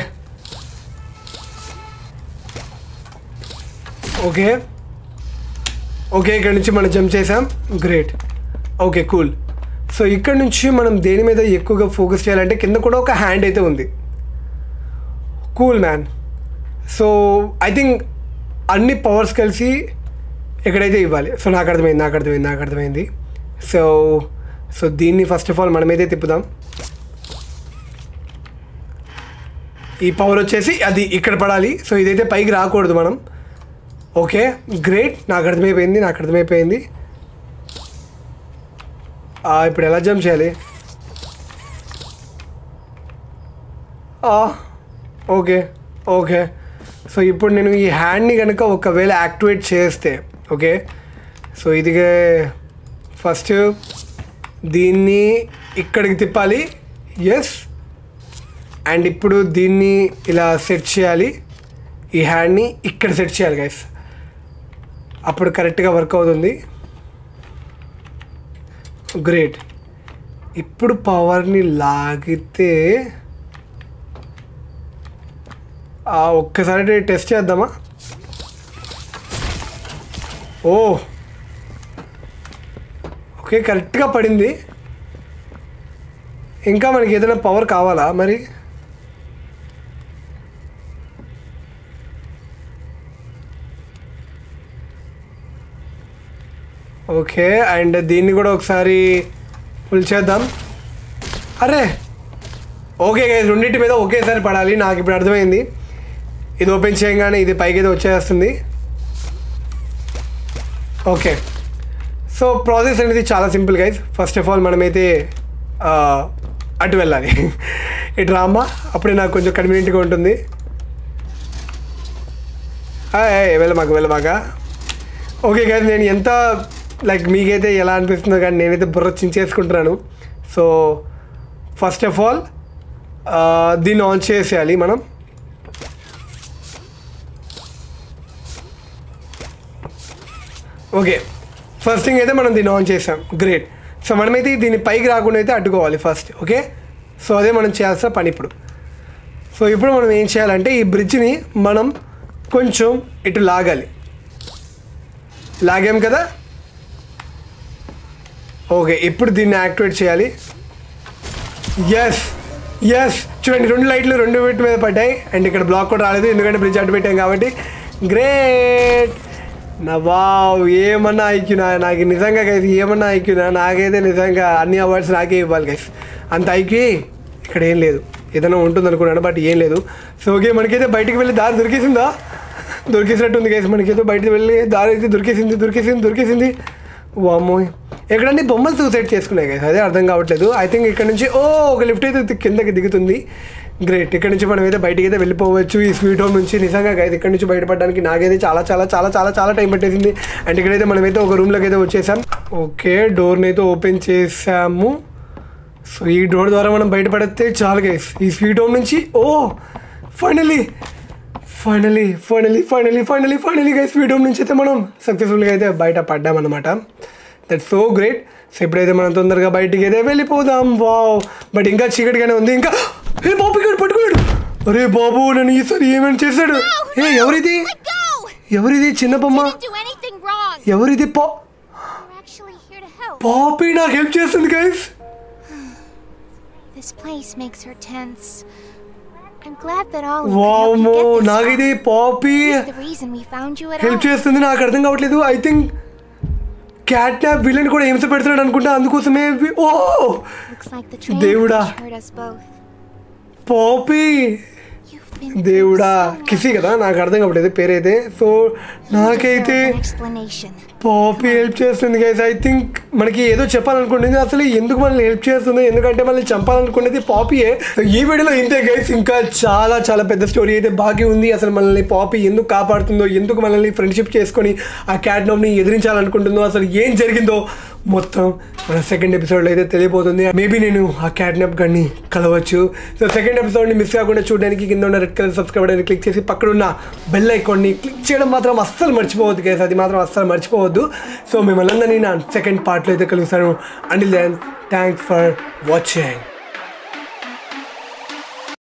ఓకే ఓకే ఇక్కడ నుంచి మనం జంప్ చేసాం గ్రేట్ ఓకే కూల్ సో ఇక్కడ నుంచి మనం దేని మీద ఎక్కువగా ఫోకస్ చేయాలంటే కింద కూడా ఒక హ్యాండ్ అయితే ఉంది cool man so I think అన్ని పవర్స్ కలిసి ఎక్కడైతే ఇవ్వాలి సో నాకు అర్థమైంది నాకు అర్థమైంది నాకు అర్థమైంది సో సో దీన్ని ఫస్ట్ ఆఫ్ ఆల్ మనమైతే తిప్పుదాం ఈ పవర్ వచ్చేసి అది ఇక్కడ పడాలి సో ఇదైతే పైకి రాకూడదు మనం ఓకే గ్రేట్ నాకు అర్థమైపోయింది నాకు అర్థమైపోయింది ఆ, ఇప్పుడు ఎలా జంప్ చేయాలి ఆ, ఓకే ఓకే సో ఇప్పుడు నేను ఈ హ్యాండ్ని కనుక ఒకవేళ యాక్టివేట్ చేస్తే ఓకే సో ఇది ఫస్ట్ దీన్ని ఇక్కడికి తిప్పాలి ఎస్ అండ్ ఇప్పుడు దీన్ని ఇలా సెట్ చేయాలి ఈ హ్యాండ్ని ఇక్కడ సెట్ చేయాలి గైస్ అప్పుడు కరెక్ట్గా వర్క్ అవుతుంది గ్రేట్ ఇప్పుడు పవర్ని లాగితే ఆ ఒక్కసారి టెస్ట్ చేద్దామా ఓ ఓకే కరెక్ట్గా పడింది ఇంకా మనకి ఏదైనా పవర్ కావాలా మరి ఓకే అండ్ దీన్ని కూడా ఒకసారి ఫుల్ చేద్దాం అరే ఓకే గైస్ రెండింటి మీద ఒకేసారి పడాలి నాకు ఇప్పుడు అర్థమైంది ఇది ఓపెన్ చేయగానే ఇది పైకి అయితే వచ్చేస్తుంది ఓకే సో ప్రాసెస్ అనేది చాలా simple guys first of all మనమైతే ఆ, అటు వెళ్ళాలి ఇటు రామ్మా అప్పుడే నాకు కొంచెం కన్వీనియంట్గా ఉంటుంది వెళ్ళమాక వెళ్ళమాక ఓకే గైస్ నేను ఎంత లైక్ మీకైతే ఎలా అనిపిస్తుందో కానీ నేనైతే బుర్ర చించేసుకుంటున్నాను సో ఫస్ట్ ఆఫ్ ఆల్ దీన్ని ఆన్ చేసేయాలి మనం ఓకే ఫస్ట్ థింగ్ అయితే మనం దీన్ని ఆన్ చేసాం గ్రేట్ సో మనమైతే దీన్ని పైకి రాకుండా అయితే అడ్డుకోవాలి ఫస్ట్ ఓకే సో అదే మనం చేయాల్సిన పని ఇప్పుడు సో ఇప్పుడు మనం ఏం చేయాలంటే ఈ బ్రిడ్జ్ని మనం కొంచెం ఇటు లాగాలి లాగాం కదా ఓకే ఇప్పుడు దీన్ని యాక్టివేట్ చేయాలి ఎస్ ఎస్ చూడండి రెండు లైట్లు రెండు వీటి మీద పడ్డాయి అండ్ ఇక్కడ బ్లాక్ కూడా రాలేదు ఎందుకంటే బ్రిడ్జ్ అడ్డు పెట్టాం కాబట్టి గ్రేట్ నా వావ్ ఏమన్నా ఐక్యూనా నాకు నిజంగా గైస్ ఏమన్నా ఐక్యూనా నాకైతే నిజంగా అన్ని అవార్డ్స్ నాకే ఇవ్వాలి గైస్ అంత ఐక్యూ ఇక్కడ ఏం లేదు ఏదైనా ఉంటుంది అనుకున్నాను బట్ ఏం లేదు సో ఓకే మనకైతే బయటికి వెళ్ళి దారి దొరికేసిందా దొరికేసినట్టు ఉంది గైస్ మనకైతే బయటికి వెళ్ళి దారి అయితే దొరికేసింది దొరికేసింది దొరికేసింది వామ్మో ఎక్కడన్నీ బొమ్మలు సూసైడ్ చేసుకున్నాయి గైస్ అదే అర్థం కావట్లేదు ఐ థింక్ ఇక్కడ నుంచి ఓ ఒక లిఫ్ట్ అయితే ది- కిందకి దిగుతుంది గ్రేట్ ఇక్కడ నుంచి మనం అయితే బయటికి అయితే వెళ్ళిపోవచ్చు ఈ స్వీట్ హోమ్ నుంచి నిజంగా గైస్ ఇక్కడ నుంచి బయటపడడానికి నాకైతే చాలా చాలా చాలా చాలా చాలా చాలా టైం పట్టేసింది అండ్ ఇక్కడైతే మనమైతే ఒక రూమ్లోకి అయితే వచ్చేసాం ఓకే డోర్ని అయితే ఓపెన్ చేసాము సో ఈ డోర్ ద్వారా మనం బయటపడితే చాలు గైస్ ఈ స్వీట్ హోమ్ నుంచి ఓ finally finally finally finally finally finally guys sweet home నుంచి అయితే మనం సక్సెస్ఫుల్గా అయితే బయట పడ్డామన్నమాట దట్ సో గ్రేట్ సో ఇప్పుడైతే మనం తొందరగా బయటికి అయితే వెళ్ళిపోదాం వావ్ బట్ ఇంకా చీకటిగానే ఉంది ఇంకా ఏ బాబు ఇక్కడ పట్టుకున్నాడు అరే బాబు నన్ను ఈసారి ఏమేమి చేశాడు ఏ ఎవరిది Let go! ఎవరిది చిన్న బొమ్మ Didn't do anything wrong. ఎవరిది పా We're actually here to help. పాపి నాకు హెల్ప్ చేస్తుంది guys This place makes her tense. I'm glad that all of you వామ్మో get this నాకిది far. పాపి It's the reason we found you at all. Help చేస్తుంది నాకు అర్థం కావట్లేదు I think cat nap villain కూడా హింస పెడుతున్నాడు అనుకుంటా అందుకోసమే వి- ఓ Looks like the train దేవుడా. crash hurt us both. పాపి You've been through దేవుడా so much. కిసి కదా నాకు అర్థం కావట్లేదు పేరైతే సో You నాకైతే deserve an explanation. Poppy help చేస్తుంది గైస్ ఐ థింక్ మనకి ఏదో చెప్పాలనుకుంటుంది అసలు ఎందుకు మనల్ని హెల్ప్ చేస్తుంది ఎందుకంటే మనల్ని చంపాలనుకునేది పాపియే So, ఈ వీడియోలో ఇంతే గైస్ ఇంకా చాలా చాలా పెద్ద స్టోరీ అయితే బాగా ఉంది అసలు మనల్ని పాపి ఎందుకు కాపాడుతుందో ఎందుకు మనల్ని ఫ్రెండ్షిప్ చేసుకొని ఆ క్యాట్ ని ఎదిరించాలనుకుంటుందో అసలు ఏం జరిగిందో మొత్తం మన సెకండ్ ఎపిసోడ్లో అయితే తెలియబోతుంది మేబీ నేను ఆ క్యాడ్నాప్ గన్ని కలవచ్చు సో సెకండ్ ఎపిసోడ్ని మిస్ కాకుండా చూడడానికి కింద ఉన్న రెడ్ కలర్ సబ్స్క్రైబ్ అని క్లిక్ చేసి పక్కన ఉన్న బెల్ ఐకాన్ని క్లిక్ చేయడం మాత్రం అస్సలు మర్చిపోవద్దు కేసు అది మాత్రం అస్సలు మర్చిపోవద్దు సో మిమ్మల్ని అందరినీ నా సెకండ్ పార్ట్లో అయితే కలుస్తాను అండిల్ దెన్ థ్యాంక్స్ ఫర్ వాచింగ్